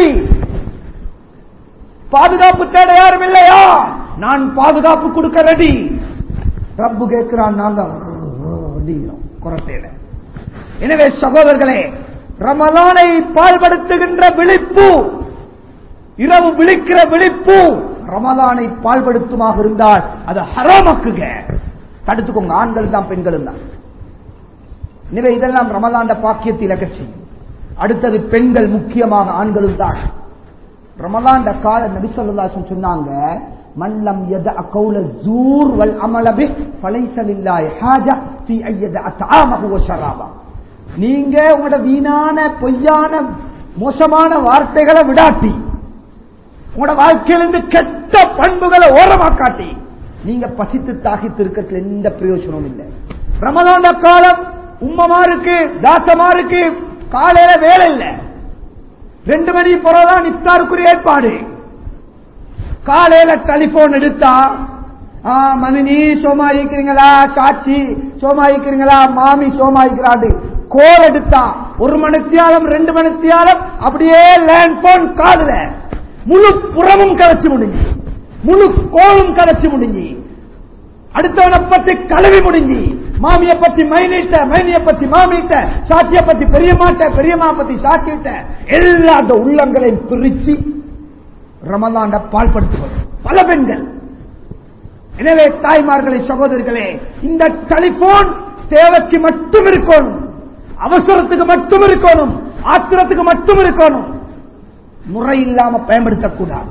பாதுகாப்பு தேட யாரும் இல்லையா நான் பாதுகாப்பு கொடுக்க ரெடி ரப்பு கேட்கிறான் நாங்க குரட்டையில எனவே சகோதரர்களே ரமலானை பால்படுத்துகின்ற விழிப்பு இரவு விழிக்கிற விழிப்பு ரமலானை பால்படுத்துமாக இருந்தால் அது ஹராமாக்குங்க தடுத்துக்கோங்க ஆண்கள் தான் பெண்களும் தான் எனவே இதெல்லாம் ரமலாண்ட பாக்கியத்தை இலக்க செய்யும் அடுத்தது பெண்கள் முக்கியமாக ஆண்களும் தான் ரமலாண்ட கால நபிசல்லாசன் சொன்னாங்க மல்லம் எத அகௌல ஜூர் வல் அமலபி பலைசலில்லாய் ஹாஜா தி ஐயத அத்தாமஹு ஷராபா நீங்க உங்களோட வீணான பொய்யான மோசமான வார்த்தைகளை விடாட்டி உங்களோட வாழ்க்கையிலிருந்து கெட்ட பண்புகளை ஓரமா காட்டி நீங்க பசித்து தாகித்து இருக்கிறதுல எந்த பிரயோஜனமும் இல்லை ரமதான காலம் உம்மமாருக்கு தாத்தமாருக்கு காலையில வேலை இல்லை ரெண்டு மணி போறதான் இஃப்தாருக்குரிய ஏற்பாடு காலையில டெலிபோன் எடுத்தா ஆ, மதினி சோமா இருக்கிறீங்களா சாட்சி சோமா இருக்கிறீங்களா மாமி சோமா இருக்கிறாடு கோல் எடுத்தா ஒரு மணித்தியாலம் ரெண்டு மணித்தியாலம் அப்படியே லேண்ட் போன் காதுல முழு புறமும் கரைச்சு முடிஞ்சு முழு கோலும் கரைச்சு முடிஞ்சு அடுத்தவனை பத்தி கழுவி முடிஞ்சு மாமிய பத்தி மைனிட்ட மைனிய பத்தி மாமிட்ட சாட்சிய பத்தி பெரியமாட்ட பெரியம்மா பத்தி சாட்சிட்ட எல்லா உள்ளங்களையும் பிரிச்சு ரமலாண்ட பால்படுத்துவது பல பெண்கள் எனவே தாய்மார்களே சகோதரர்களே இந்த டெலிபோன் தேவைக்கு மட்டும் இருக்கணும் அவசரத்துக்கு மட்டும் இருக்கணும் ஆத்திரத்துக்கு மட்டும் இருக்கணும் முறை இல்லாம பயன்படுத்தக்கூடாது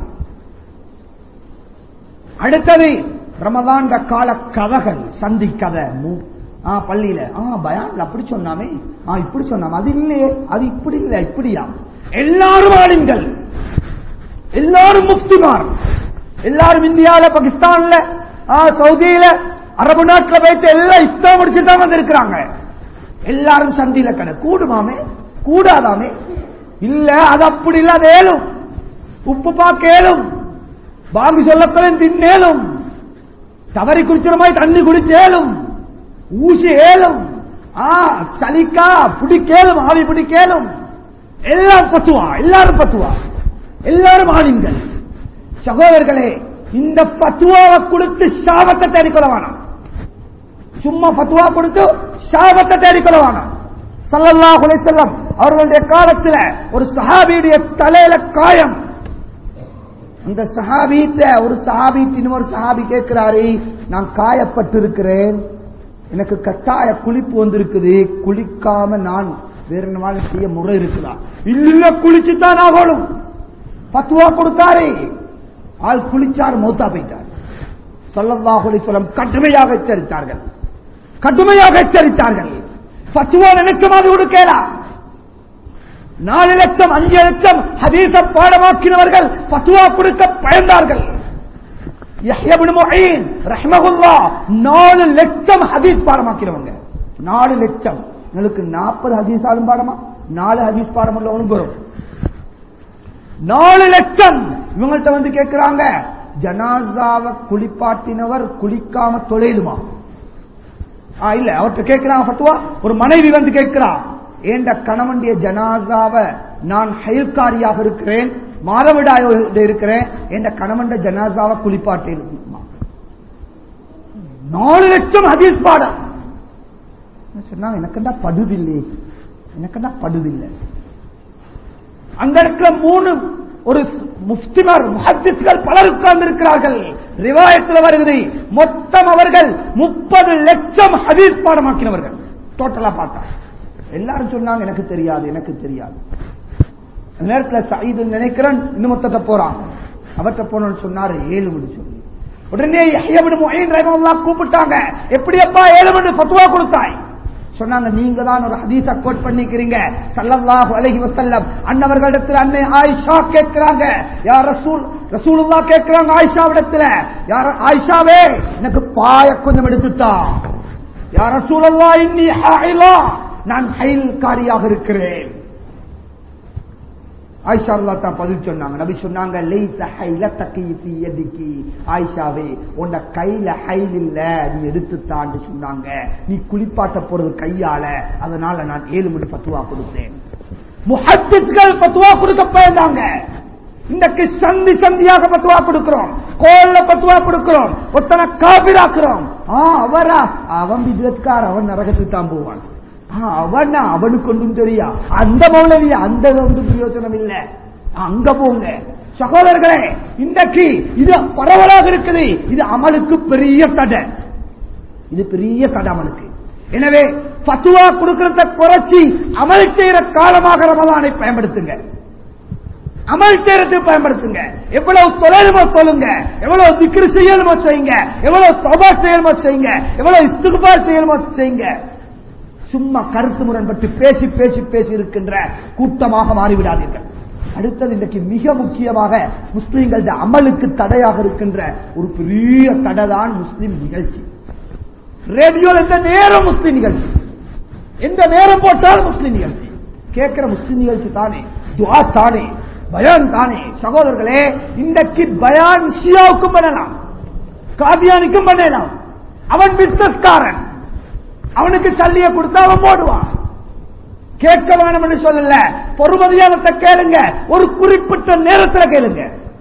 அடுத்தது ரமதான் கால கதைகள் சந்தி கதை மு- ஆ பள்ளியில ஆ பயான்ல அப்படி சொன்னாமே ஆ இப்படி சொன்னாமே அது இல்லையே அது இப்படி இல்ல இப்படியா எல்லாரும் ஆளுங்கள் எல்லாரும் முஃப்திமார் எல்லாரும் இந்தியால பாகிஸ்தான்ல ஆ, சவுதியில அரபு நாட்டுல போயிட்டு எல்லாம் இஸ்லாம் முடிச்சுட்டு தான் வந்திருக்கிறாங்க எல்லாரும் சந்தியில கடை கூடுமாமே கூடாதாமே இல்ல அது அப்படி இல்ல அது ஏலும் உப்பு பாக்க ஏலும் பாங்கு சொல்லக்கொள்ளும் தின்னேலும் தவறி குடிச்சிட மாதிரி தண்ணி குடிச்சேலும் ஊசி ஏலும் ஆ சலிக்கா பிடிக்கேலும் ஆவி பிடிக்கேலும் எல்லாம் பத்துவா எல்லாரும் பத்துவா எல்லாரும் ஆளுங்கள் சகோதரர்களே இந்த பத்துவாவை கொடுத்து சாபத்தை தேடிக்கொள்ள வேணாம் சும்மா பத்துவா கொடுத்து சாபத்தை தேடிக்கொள்ள வேணாம் ஸல்லல்லாஹு அலைஹி வஸல்லம் அவர்களுடைய காலத்துல ஒரு சஹாபியுடைய தலையில காயம் அந்த சஹாபீத்த ஒரு சஹாபீத் இன்னொரு சஹாபி கேட்கிறாரு நான் காயப்பட்டு இருக்கிறேன் எனக்கு கட்டாய குளிப்பு வந்திருக்குது குளிக்காம நான் வேற என்ன செய்ய முறை இருக்குதா இல்ல குளிச்சுதான் ஆகணும் பத்துவா கொடுத்தாரு ஆள் குளிச்சார் மௌத்தா போயிட்டார் ஸல்லல்லாஹு அலைஹி வஸல்லம் கடுமையாக எச்சரித்தார்கள் கடுமையாக எச்சரித்தார்கள் பத்துவா நினைச்ச மாதிரி கொடுக்கலாம் நாலு லட்சம் அஞ்சு லட்சம் ஹதீஸ பாடமாக்கினவர்கள் பத்துவா கொடுக்க பயந்தார்கள் யஹ்யா இப்னு முഈன் ரஹ்மஹுல்லாஹ் நாலு லட்சம் ஹதீஸ் பாடமாக்கினவங்க நாலு லட்சம் எங்களுக்கு நாற்பது ஹதீஸ் ஆளும் பாடமா நாலு ஹதீஸ் பாடம் உள்ளவனும் வரும் நாலு லட்சம் இவங்கள்ட்ட வந்து கேட்கிறாங்க ஜனாசாவை குளிப்பாட்டினவர் குளிக்காம தொலைலுமா ஆ, இல்ல அவர்கிட்ட கேட்கிறான் பத்துவா ஒரு மனைவி வந்து கேட்கிறா ஏண்ட கணவனுடைய ஜனாசாவை நான் ஹயல்காரியாக இருக்கிறேன் மாதவிடாயோட இருக்கிறேன் என்ற கணவன் ஜனாசாவை குளிப்பாட்டி இருக்குமா நாலு லட்சம் ஹதீஸ் பாடம் சொன்னாங்க எனக்குண்டா படுதில்லை எனக்குண்டா படுதில்லை அங்க இருக்கிற மூணு ஒரு முஃப்திமார் முஹத்திஸ்கள் பலர் உட்கார்ந்து இருக்கிறார்கள் ரிவாயத்தில் வருகிறது மொத்தம் அவர்கள் முப்பது லட்சம் ஹதீஸ் பாடமாக்கினவர்கள் டோட்டலா பார்த்தா எல்லாரும் சொன்னாங்க எனக்கு தெரியாது எனக்கு தெரியாது அந்த நேரத்துல சயீது நினைக்கிறேன் இன்னும் மொத்தத்தை போறான் அவர்கிட்ட போனோம்னு சொன்னாரு ஏழு மணி சொல்லி உடனே யஹ்யா இப்னு முஈன் ரஹ்மத்துல்லாஹ் கூப்பிட்டாங்க எப்படியப்பா ஏழு மணி ஃபத்வா கொடுத்தாய் சொன்னாங்க நீங்க தான் ஒரு ஹதீஸ கோட் பண்ணிக்கிறீங்க ஸல்லல்லாஹு அலைஹி வஸல்லம் அன்னவர்களிடத்தில் அன்னை ஆயிஷா கேட்கிறாங்க யா ரசூல் ரசூலுல்லாஹ் கேட்கிறாங்க ஆயிஷாவிடத்துல யார் ஆயிஷாவே எனக்கு பாய கொஞ்சம் எடுத்துத்தா யா ரசூலல்லாஹ் இன்னி ஹாயிலா நான் ஹைல்காரியாக இருக்கிறேன் ஆயிஷா அல்லாஹ் தான் பதில் சொன்னாங்க நபி சொன்னாங்க லைஸ ஹைலத்தகி ஃபீ யதிகி ஆயிஷாவே உன்ட கையில ஹைல் இல்ல நீ எடுத்துத்தான்னு சொன்னாங்க நீ குளிப்பாட்ட போறது கையால அதனால நான் ஏழு மணி பத்துவா கொடுத்தேன் முஹத்திஸ்கள் பத்துவா கொடுக்க போயிருந்தாங்க இன்றைக்கு சந்தி சந்தியாக பத்துவா கொடுக்கிறோம் கோல்ல பத்துவா கொடுக்கிறோம் ஒத்தனை காபிராக்குறோம் ஆ அவரா அவன் விதத்கார் அவன் நரகத்துக்கு தான் போவான் ஆ, அவனா அவனுக்கு ஒன்றும் தெரியா அந்த மௌலவி அந்த ஒன்றும் பிரயோஜனம் இல்ல அங்க போங்க சகோதரர்களே இன்றைக்கு இது பரவலாக இருக்குது இது அமலுக்கு பெரிய தடை இது பெரிய தடை அமலுக்கு எனவே பத்துவா கொடுக்கறத குறைச்சி அமல் செய்யற காலமாக ரமலானை பயன்படுத்துங்க அமல் செய்யறதுக்கு பயன்படுத்துங்க எவ்வளவு தொழிலுமோ சொல்லுங்க எவ்வளவு திக்ரு செய்யணுமோ செய்யுங்க எவ்வளவு தொபா செய்யணுமோ செய்யுங்க எவ்வளவு இஸ்துகுபார் செய்யணுமோ செய்யுங்க சும்மா கருத்து முரண்பட்டு பேசி பேசி பேசி இருக்கின்ற கூட்டமாக மாறிவிடாதீர்கள் அடுத்தது இன்றைக்கு மிக முக்கியமாக முஸ்லிம்களது அமலுக்கு தடையாக இருக்கின்ற ஒரு பெரிய தடை தான் முஸ்லிம் நிகழ்ச்சி ரேடியோல எந்த நேரம் முஸ்லிம் நிகழ்ச்சி எந்த நேரம் போட்டாலும் முஸ்லிம் நிகழ்ச்சி கேட்கிற முஸ்லிம் நிகழ்ச்சி தானே துவா தானே பயான் தானே சகோதரர்களே இன்றைக்கு பயான் ஷியாவுக்கும் பண்ணலாம் காதியானிக்கும் பண்ணலாம் அவன் பிசினஸ்காரன் அவனுக்கு சல்லிய கொடுத்தா அவன் போடுவான் கேட்க வேணும் என்று சொல்லல பொறுமதியானத்தை கேளுங்க ஒரு குறிப்பிட்ட நேரத்தில் கேளுங்க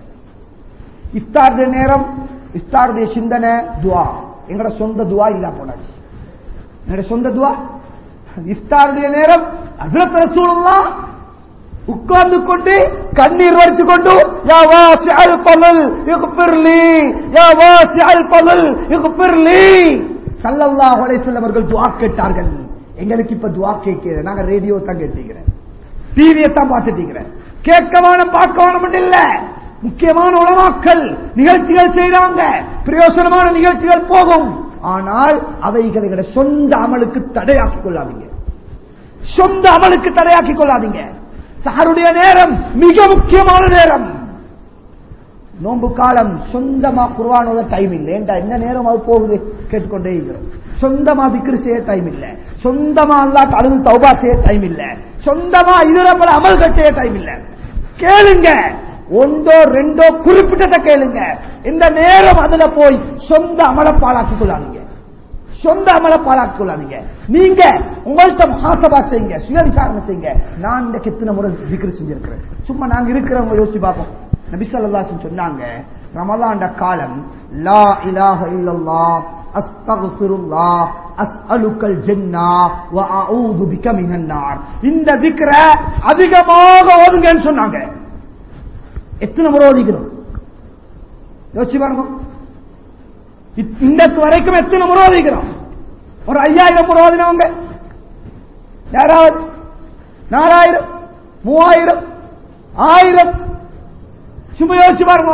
இஃப்தாருடைய நேரம் இஃப்தாருடைய சிந்தனை துவா எங்கட சொந்த துவா இல்ல போனாச்சு என்னோட சொந்த துவா இஃப்தாருடைய நேரம் ஹஜ்ரத் ரசூலுல்லாஹ் உட்கார்ந்து கொண்டு கண்ணீர் வடிச்சு கொண்டு யா வாசிஅல் பலல் இக்ஃபிர்லி யா வாசிஅல் பலல் இக்ஃபிர்லி ஸல்லல்லாஹு அலைஹி வஸல்லம் அவர்கள் துஆ கேட்டார்கள் எங்களுக்கு இப்ப துஆ கேட்கிற நாங்க ரேடியோ தான் கேட்டீங்கிறேன் டிவியை தான் பார்த்துட்டீங்கிறேன் கேட்கவான பார்க்கவான இல்ல முக்கியமான உலமாக்கல் நிகழ்ச்சிகள் செய்றாங்க பிரயோசனமான நிகழ்ச்சிகள் போகும் ஆனால் அவைகளை எங்களுடைய சொந்த அமலுக்கு தடையாக்கிக் கொள்ளாதீங்க சொந்த அமலுக்கு தடையாக்கிக் கொள்ளாதீங்க சஹருடைய நேரம் மிக முக்கியமான நேரம் நோன்பு காலம் சொந்தமா குர்ஆன் ஓத டைம் இல்லை ஏண்டா என்ன நேரம் அது போகுது கேட்டுக்கொண்டே இருக்கிறோம் சொந்தமா திக்ரு செய்ய டைம் இல்ல சொந்தமா அல்லாஹ் அழுது தௌபா செய்ய டைம் இல்ல சொந்தமா இதர பல அமல்கள் செய்ய டைம் இல்ல கேளுங்க ஒன்றோ ரெண்டோ குறிப்பிட்டதை கேளுங்க இந்த நேரம் அதுல போய் சொந்த அமல பாழாக்கிக் கொள்ளாதீங்க சொந்த அமல பாழாக்கிக் கொள்ளாதீங்க நீங்க உங்கள்ட்ட முகாசபா செய்யுங்க சுய விசாரணை செய்யுங்க நான் இந்த எத்தனை முறை திக்ரு செஞ்சிருக்கிறேன் சும்மா நாங்க இருக்கிறவங்க யோசிச்சு பார்ப்போம் நபி ஸல்லல்லாஹு சொன்னாங்க ரமலான்ட காலம் லா இலாஹ இல்லல்லாஹ் அஸ்தக்ஃபிருல்லாஹ் அஸ்அலுக்கல் ஜன்னா வ அஊது பிக மினன் நார் இந்த திக்ர அதிகமாக ஓதுங்கன்னு சொன்னாங்க எத்தனை முறை ஓதிக்கிறோம் யோசிச்சு பாருங்க இத்- இன்றைக்கு வரைக்கும் எத்தனை முறை ஓதிக்கிறோம் ஒரு ஐயாயிரம் முறை ஓதினவங்க யாராவது நாலாயிரம் மூவாயிரம் ஆயிரம் சும்மா யோசிச்சு பாருங்க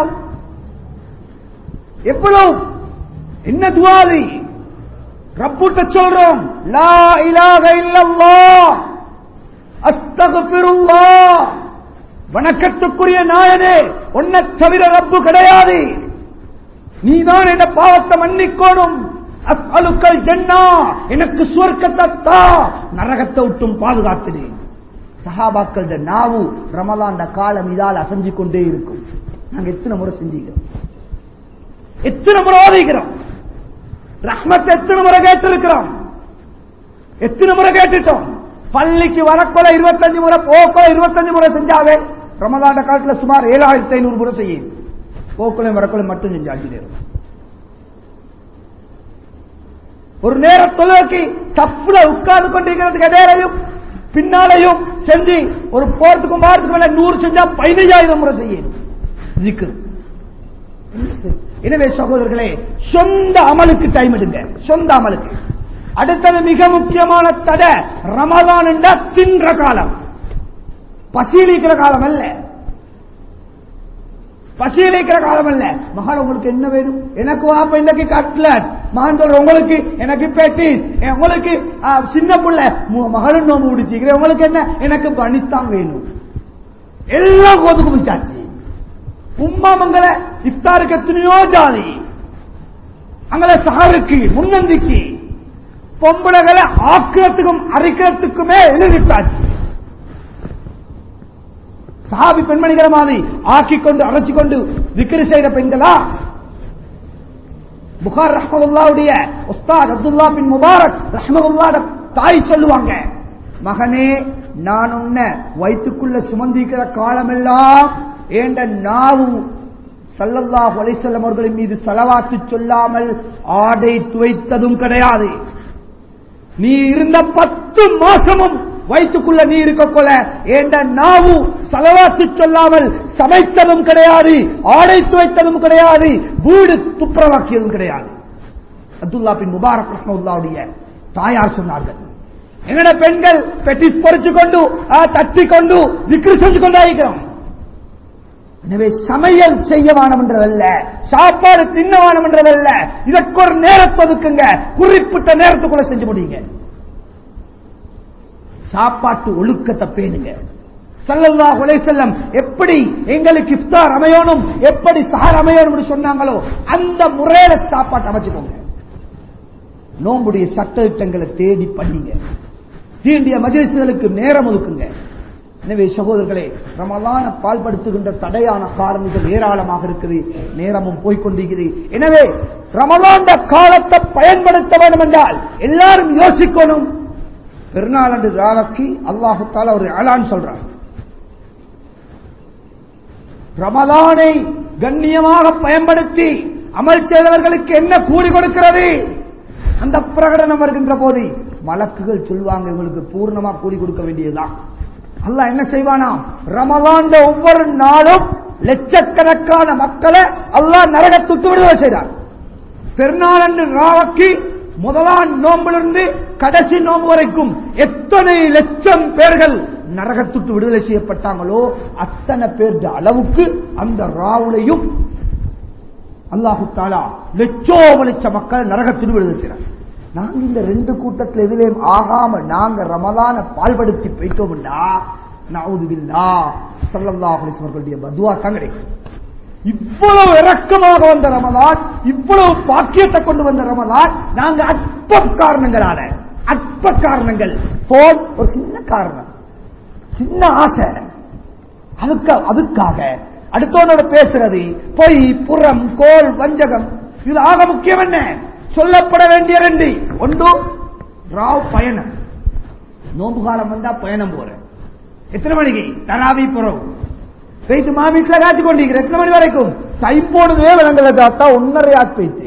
எவ்வளவு என்ன துவாதி ரப்புட்ட சொல்றோம் லா இலாஹ இல்லல்லாஹ் அஸ்தக்ஃபிருல்லாஹ் வணக்கத்துக்குரிய நாயனே உன்னை தவிர ரப்பு கிடையாது நீதான் என்ன பாவத்தை மன்னிக்கோணும் அஸ்அலுக்கல் ஜன்னா எனக்கு சுவர்க்கத்தை தா நரகத்தை விட்டும் பாதுகாத்துடு சஹாபாக்கள் நாவு ரமலாண்ட காலம் இதால் அசைஞ்சு கொண்டே இருக்கும் நாங்க எத்தனை முறை செஞ்சுக்கிறோம் எத்தனை முறை ஓதிக்கிறோம் ரஹ்மத் எத்தனை முறை கேட்டிருக்கிறோம் எத்தனை முறை கேட்டுட்டோம் பள்ளிக்கு வரக்கொலை இருபத்தஞ்சு முறை போக்கொலை இருபத்தஞ்சு முறை செஞ்சாவே ரமதாண்ட காலத்துல சுமார் ஏழாயிரத்தி ஐநூறு முறை செய்யும் போக்கொலை வரக்கொலை மட்டும் செஞ்சு அஞ்சு நேரம் ஒரு நேர தொழுகைக்கு தப்புல உட்கார்ந்து கொண்டிருக்கிறதுக்கு இடையிலையும் பின்னாலையும் செஞ்சு ஒரு போறதுக்கும் வாரத்துக்கு மேல நூறு செஞ்சா பதினைஞ்சாயிரம் முறை செய்யணும் ஜிக்ரு. எனவே சகோதரர்களே சொந்த அமலுக்கு டைம் எடுங்க சொந்த அமலுக்கு அடுத்தது மிக முக்கியமான தடை ரமதான் என்ற தின்ற காலம் பசியளிக்கிற காலம் அல்ல பசியளிக்கிற காலம் அல்ல மகன் உங்களுக்கு என்ன வேணும் எனக்கு வாப்ப இன்னைக்கு கட்லட் மகன் சொல்ற உங்களுக்கு எனக்கு பெட்டி உங்களுக்கு ஆ, சின்ன புள்ள மு- மகளும் நோம்பு முடிச்சுக்கிறேன் உங்களுக்கு என்ன எனக்கு பணித்தான் வேணும் எல்லாம் கோதுக்கு முடிச்சாச்சு உம்மா மங்கள இஃப்தாருக்கு எத்தனையோ ஜாலி அங்கே சஹருக்கு முன்னந்திக்கு பொம்பளைகளை ஆக்கிறதுக்கும் அரிக்கிறதுக்குமே எழுதிட்டாச்சு சஹாபி பெண்மணிகிற மாதிரி ஆக்கிக் கொண்டு அரைச்சு கொண்டு விக்கிரி செய்த பெண்களா புகார் ரஹ்மதுல்லாவுடைய உஸ்தாத் அப்துல்லா பின் முபாரக் ரஹ்மதுல்லாட தாய் சொல்லுவாங்க மகனே நான் உன்னை வயிற்றுக்குள்ள சுமந்திக்கிற காலமெல்லாம் ஏண்ட நாவு சல்லல்லாஹு அலைஹிஸ்ஸலாம் அவர்களின் மீது செலவாத்து சொல்லாமல் ஆடை துவைத்ததும் கிடையாது நீ இருந்த பத்து மாசமும் வயிற்றுக்குள்ள நீ இருக்க கொல ஏண்ட நாவு செலவாத்து சொல்லாமல் சமைத்ததும் கிடையாது ஆடை துவைத்ததும் கிடையாது வீடு துப்புரவாக்கியதும் கிடையாது அப்துல்லா பின் முபாரக் ரஹ்மத்துல்லாவுடைய தாயார் சொன்னார்கள் எங்கட பெண்கள் பெட்டிஸ் பொறிச்சு கொண்டு ஆ, தட்டி கொண்டு விக்ரி செஞ்சு கொண்டாயிருக்கிறோம் எனவே சமையல் செய்ய வேணும்ன்றதல்ல சாப்பாடு தின்ன வேணும்ன்றதல்ல இதற்கு ஒரு நேரத்தை ஒதுக்குங்க குறிப்பிட்ட நேரத்துக்குள்ள செஞ்சு முடியுங்க சாப்பாட்டு ஒழுக்கத்தை பேணுங்க ஸல்லல்லாஹு அலைஹி வஸல்லம் எப்படி எங்களுக்கு இஃப்தார் அமையணும் எப்படி சஹர் அமையணும்னு சொன்னாங்களோ அந்த முறையில சாப்பாட்டு அமைச்சுக்கோங்க நோம்புடைய சட்டத்திட்டங்களை தேடி படிங்க தீண்டிய மஜிலிசுகளுக்கு நேரம் ஒதுக்குங்க எனவே சகோதரர்களே ரமலான பால்படுத்துகின்ற தடையான காரணங்கள் ஏராளமாக இருக்குது நேரமும் போய்கொண்டிருக்கிறது எனவே ரமலாண்ட காலத்தை பயன்படுத்த வேண்டும் என்றால் எல்லாரும் யோசிக்கணும் பெருநாள் அன்று ராவக்கி அல்லாஹு தாலா ஒரு அலான் சொல்றார் ரமலானை கண்ணியமாக பயன்படுத்தி அமல் செய்தவர்களுக்கு என்ன கூலி கொடுக்கிறது அந்த பிரகடனம் வருகின்ற போது மலக்குகள் சொல்வாங்க இவங்களுக்கு பூர்ணமா கூலி கொடுக்க வேண்டியதுதான் அல்லாஹ் என்ன செய்வானாம் ரமலாண்ட ஒவ்வொரு நாளும் லட்சக்கணக்கான மக்களை அல்லாஹ் நரகத்துட்டு விடுதலை செய்றான் பெருநாளன்று ராவக்கி முதலாம் நோம்பிலிருந்து கடைசி நோம்பு வரைக்கும் எத்தனை லட்சம் பேர்கள் நரகத்துட்டு விடுதலை செய்யப்பட்டாங்களோ அத்தனை பேர் அளவுக்கு அந்த ராவுலையும் அல்லாஹு தாலா லட்சோப லட்ச மக்கள் நரகத்துட்டு விடுதலை செய்றாங்க நாங்க இந்த ரெண்டு கூட்டத்தில் எதிலேயும் ஆகாம நாங்க ரமலான பால்படுத்தி போயிட்டோம்னா நவுதுபில்லா சல்லல்லாஹு அலைஹி அவர்களுடைய பதுவா தான் கிடைக்கும் இவ்வளவு இரக்கமாக வந்த ரமலான் இவ்வளவு பாக்கியத்தை கொண்டு வந்த ரமலான் நாங்க அற்ப காரணங்களால அற்ப காரணங்கள் போன் ஒரு சின்ன காரணம் சின்ன ஆசை அதுக்கு அதுக்காக அடுத்தவனோட பேசுறது பொய் புறம் கோல் வஞ்சகம் இது ஆக முக்கியம் என்ன சொல்லப்பட வேண்டிய ரெண்டு ஒன்று ராவ் பயணம் நோம்பு காலம் வந்தா பயணம் போறேன் எத்தனை மணிக்கு தராவி புறம் போயிட்டு மாவீட்டுல காய்ச்சி கொண்டிருக்கிற எத்தனை மணி வரைக்கும் டைம் போனதே விலங்கல தாத்தா ஒன்னரை ஆட் போயிட்டு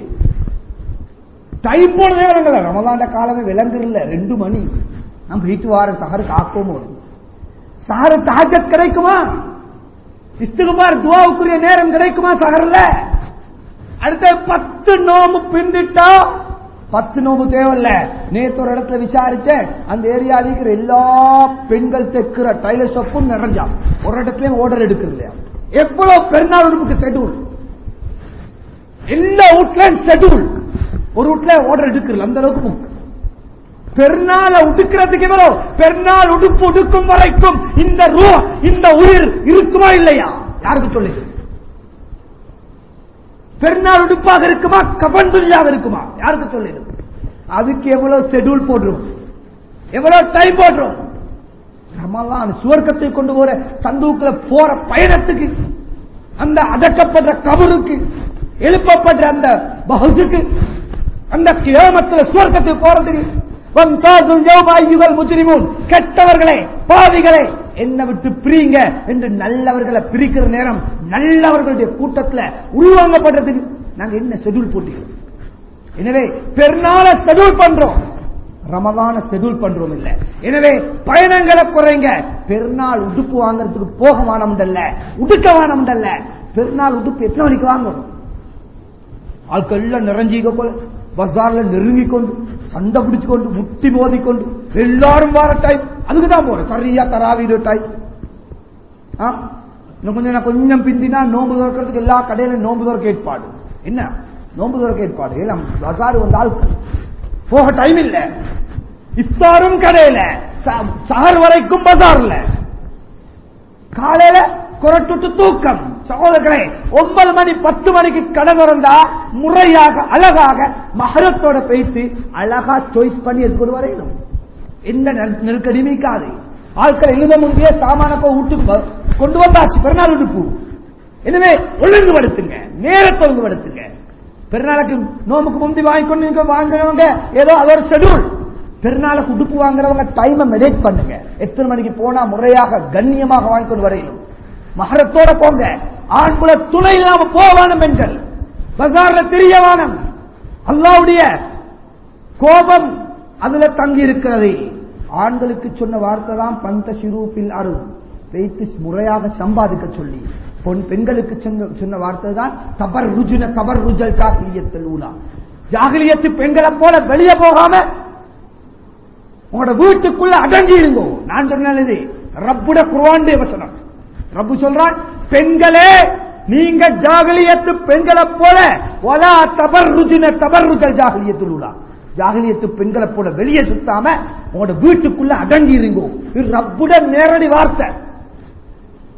டைம் போனதே விலங்கல ரமதாண்ட காலமே விலங்குல ரெண்டு மணி நம்ம வீட்டு வார சஹருக்கு ஆக்கோமோ சஹரு தாஜத் கிடைக்குமா இஸ்துகுமார் துவாவுக்குரிய நேரம் கிடைக்குமா சஹர்ல அடுத்த பத்து நோம்பு பிந்திட்டா பத்து நோம்பு தேவையில்ல நேத்து ஒரு இடத்துல விசாரிச்சேன் அந்த ஏரியால இருக்கிற எல்லா பெண்கள் தைக்கிற டைலர் ஷாப்பும் நிறைஞ்சா ஒரு இடத்துலயும் ஆர்டர் எடுக்கிறது இல்லையா எவ்வளவு பெருநாள் உடுப்புக்கு ஷெட்யூல் எல்லா வீட்லயும் ஷெட்யூல் ஒரு வீட்ல ஆர்டர் எடுக்கிறது அந்த அளவுக்கு புக் பெருநாளை உடுக்கிறதுக்கு எவ்வளோ பெருநாள் உடுப்பு உடுக்கும் வரைக்கும் இந்த ரூ இந்த உயிர் இருக்குமா இல்லையா யாருக்கு சொல்லுங்க பெருநாள் உடுப்பாக இருக்குமா கபன் துணியாக இருக்குமா யாருக்கு சொல்லுங்க அதுக்கு எவ்வளவு ஷெட்யூல் போடுறோம் எவ்வளவு டைம் போடுறோம் ரமலான் சுவர்க்கத்தை கொண்டு போற சந்தூக்குல போற பயணத்துக்கு அந்த அடக்கப்படுற கபருக்கு எழுப்பப்படுற அந்த பகுசுக்கு அந்த கிராமத்துல சுவர்க்கத்துக்கு போறதுக்கு வந்தாசுல் யௌம அய்யுகல் முஜ்ரிமூன் கெட்டவர்களே பாவிகளே என்ன விட்டு பிரிங்க என்று நல்லவர்களை பிரிக்கிற நேரம் நல்லவர்களுடைய கூட்டத்துல உள்வாங்கப்படுறதுக்கு நாங்க என்ன ஷெட்யூல் போட்டீங்க எனவே பெருநாள ஷெட்யூல் பண்றோம் ரமதான ஷெட்யூல் பண்றோம் இல்ல எனவே பயணங்களை குறைங்க பெருநாள் உடுப்பு வாங்குறதுக்கு போக வானம்டல்ல உடுக்க வானம்டல்ல பெருநாள் உடுப்பு எத்தனை மணிக்கு வாங்கணும் ஆட்கள் எல்லாம் நிறைஞ்சிக்க போல பஜார்ல நெருங்கி கொண்டு சண்டை பிடிச்சு கொண்டு முட்டி மோதி கொண்டு எல்லாரும் வர டைம் அதுக்கு தான் போறேன் சரியா தராவிட டைம் ஆ? இன்னும் கொஞ்சம் நான் கொஞ்சம் பிந்தினா நோன்பு திறக்கிறதுக்கு எல்லா கடையிலும் நோன்பு திறக்க ஏற்பாடு என்ன நோன்பு திறக்க ஏற்பாடு எல்லாம் பஜார் வந்த ஆட்கள் போக டைம் இல்ல இஃப்தாரும் கடையில ச- சஹர் வரைக்கும் பஜார்ல காலையில குரட்டுட்டு தூக்கம் சகோதரர்களே ஒன்பது மணி பத்து மணிக்கு கடை திறந்தா முறையாக அழகாக மகரத்தோட பேசி அழகா சாய்ஸ் பண்ணி எடுத்துக்கொண்டு வரையணும் எந்த நெரு- நெருக்கடி மீக்காது ஆட்கள் எழுத முந்தைய சாமானப்போ வீட்டுக்கு வ- கொண்டு வந்தாச்சு பெருநாள் உடுப்பு எனவே ஒழுங்குபடுத்துங்க நேரத்தை ஒழுங்குபடுத்துங்க பெருநாளுக்கு நோம்புக்கு முந்தி வாங்கி கொண்டு நீங்க வாங்குறவங்க ஏதோ அது ஒரு ஷெட்யூல் பெருநாளுக்கு உடுப்பு வாங்குறவங்க டைமை மெடேட் பண்ணுங்க எத்தனை மணிக்கு போனா முறையாக கண்ணியமாக வாங்கி கொண்டு வரையணும் மகரத்தோட போங்க ஆண்குல துணை இல்லாம போவான பெண்கள் பஜார்ல தெரியவானம் அல்லாவுடைய கோபம் அதுல தங்கி இருக்கிறது ஆண்களுக்கு சொன்ன வார்த்தை தான் பந்த சிரூப்பில் அருள் வைத்து முறையாக சம்பாதிக்க சொல்லி பொன் பெண்களுக்கு சொன்ன சொன்ன வார்த்தை தான் தபர் ருஜுன தபர் ருஜல் ஜாகிலியத்தில் ஊலா ஜாகிலியத்து பெண்களை போல வெளியே போகாம உங்களோட வீட்டுக்குள்ள அடங்கி இருங்கோ நான் சொன்னேன் இது ரப்புட குர்ஆனுடைய வசனம் ரப்பு சொல்றான் பெண்களே நீங்க ஜாகலியத்து பெண்களை போல ஒலா தபர்ருஜின தபர்ருஜல் ஜாகலியத்தில் உள்ளா ஜாகலியத்து பெண்களை போல வெளியே சுத்தாம உங்களோட வீட்டுக்குள்ள அடங்கி இருங்கோ இது ரப்புட நேரடி வார்த்தை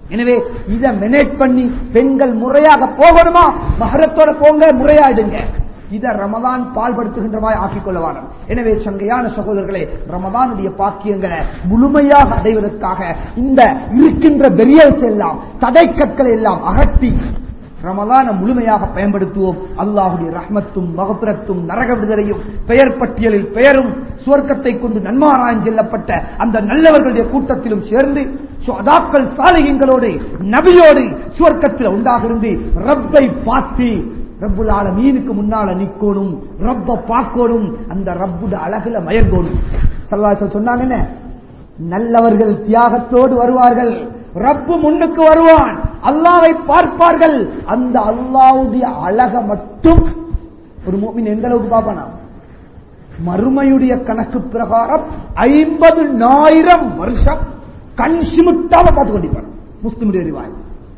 எனவே இதை மேனேஜ் பண்ணி பெண்கள் முறையாக போகணுமா மகரத்தோட போங்க முறையாடுங்க இதை ரமதான் பால்படுத்துகின்றமாய் ஆக்கிக் கொள்ளவான எனவே சங்கையான சகோதரர்களே ரமதானுடைய பாக்கியங்களை முழுமையாக அடைவதற்காக இந்த இருக்கின்ற பெரியல்ஸ் எல்லாம் தடைக்கற்களை எல்லாம் அகற்றி ரமலான முழுமையாக பயன்படுத்துவோம் அல்லாஹுடைய ரஹ்மத்தும் மகபுரத்தும் நரக விடுதலையும் பெயர் பட்டியலில் பெயரும் சுவர்க்கத்தை கொண்டு நன்மாராயம் செல்லப்பட்ட அந்த நல்லவர்களுடைய கூட்டத்திலும் சேர்ந்து அதாக்கள் சாலைகளோடு நபியோடு சுவர்க்கத்தில் உண்டாகிருந்து ரப்பை பார்த்து ரப்புல் ஆலமீனுக்கு முன்னால நிக்கணும் ரப்ப பார்க்கணும் அந்த ரப்புட அழகுல மயங்கோணும் சல்லாசம் சொன்னாங்க என்ன நல்லவர்கள் தியாகத்தோடு வருவார்கள் ரப்பு முன்னுக்கு வருவான் அல்லாவை பார்ப்பார்கள் அந்த அல்லாவுடைய அழக மட்டும் ஒரு மூமின் எந்த அளவுக்கு பார்ப்பானா மறுமையுடைய கணக்கு பிரகாரம் ஐம்பது ஆயிரம் வருஷம் கண் சிமுட்டாம பார்த்து கொண்டிருப்பார் முஸ்லிமுடைய அறிவாய்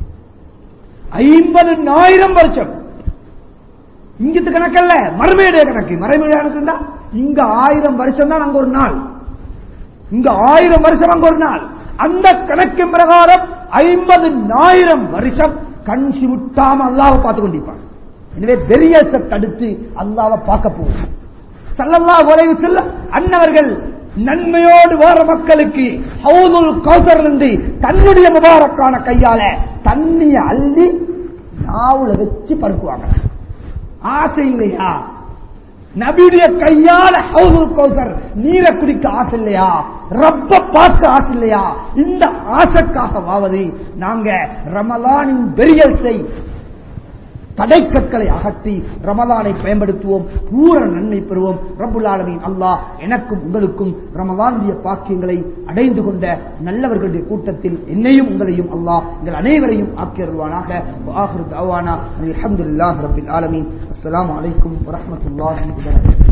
ஐம்பது ஆயிரம் வருஷம் இங்கிட்டு கணக்கல்ல மறுமையுடைய கணக்கு மறுமையுடைய கணக்கு இங்க ஆயிரம் வருஷம் தான் அங்க ஒரு நாள் இங்க ஆயிரம் வருஷம் அங்க ஒரு நாள் அந்த கணக்கின் பிரகாரம் ஐம்பது ஆயிரம் வருஷம் கண் சிவிட்டாம அல்லாவை பார்த்து கொண்டிருப்பான் எனவே பெரியச தடுத்து அல்லாவை பார்க்க போகும் சல்லல்லா உலகு செல்ல அன்னவர்கள் நன்மையோடு வர மக்களுக்கு ஹவுதுல் கௌசர் இருந்து தன்னுடைய முபாரக்கான கையால தண்ணிய அள்ளி நாவுல வச்சு பருக்குவாங்க ஆசை இல்லையா நபியுடைய கையால ஹவுதுல் கௌசர் நீரை குடிக்க ஆசை இல்லையா ரப்ப பார்க்க ஆசை இல்லையா இந்த ஆசைக்காகவாவது நாங்க ரமலானின் பெரியல்ஸை தடைக்கற்களை அகற்றி ரமலானை பயன்படுத்துவோம் பூரண நன்மை பெறுவோம் ரப்புல் ஆலமீன் அல்லாஹ் எனக்கும் உங்களுக்கும் ரமலானுடைய பாக்கியங்களை அடைந்து கொண்ட நல்லவர்களுடைய கூட்டத்தில் என்னையும் உங்களையும் அல்லாஹ் எங்கள் அனைவரையும் ஆக்கியருள்வானாக ஆஹிரு தாவானா அல்ஹம்துலில்லாஹி ரப்பில் ஆலமீன் அஸ்ஸலாமு அலைக்கும் வரஹ்மத்துல்லாஹி வபரகாத்துஹு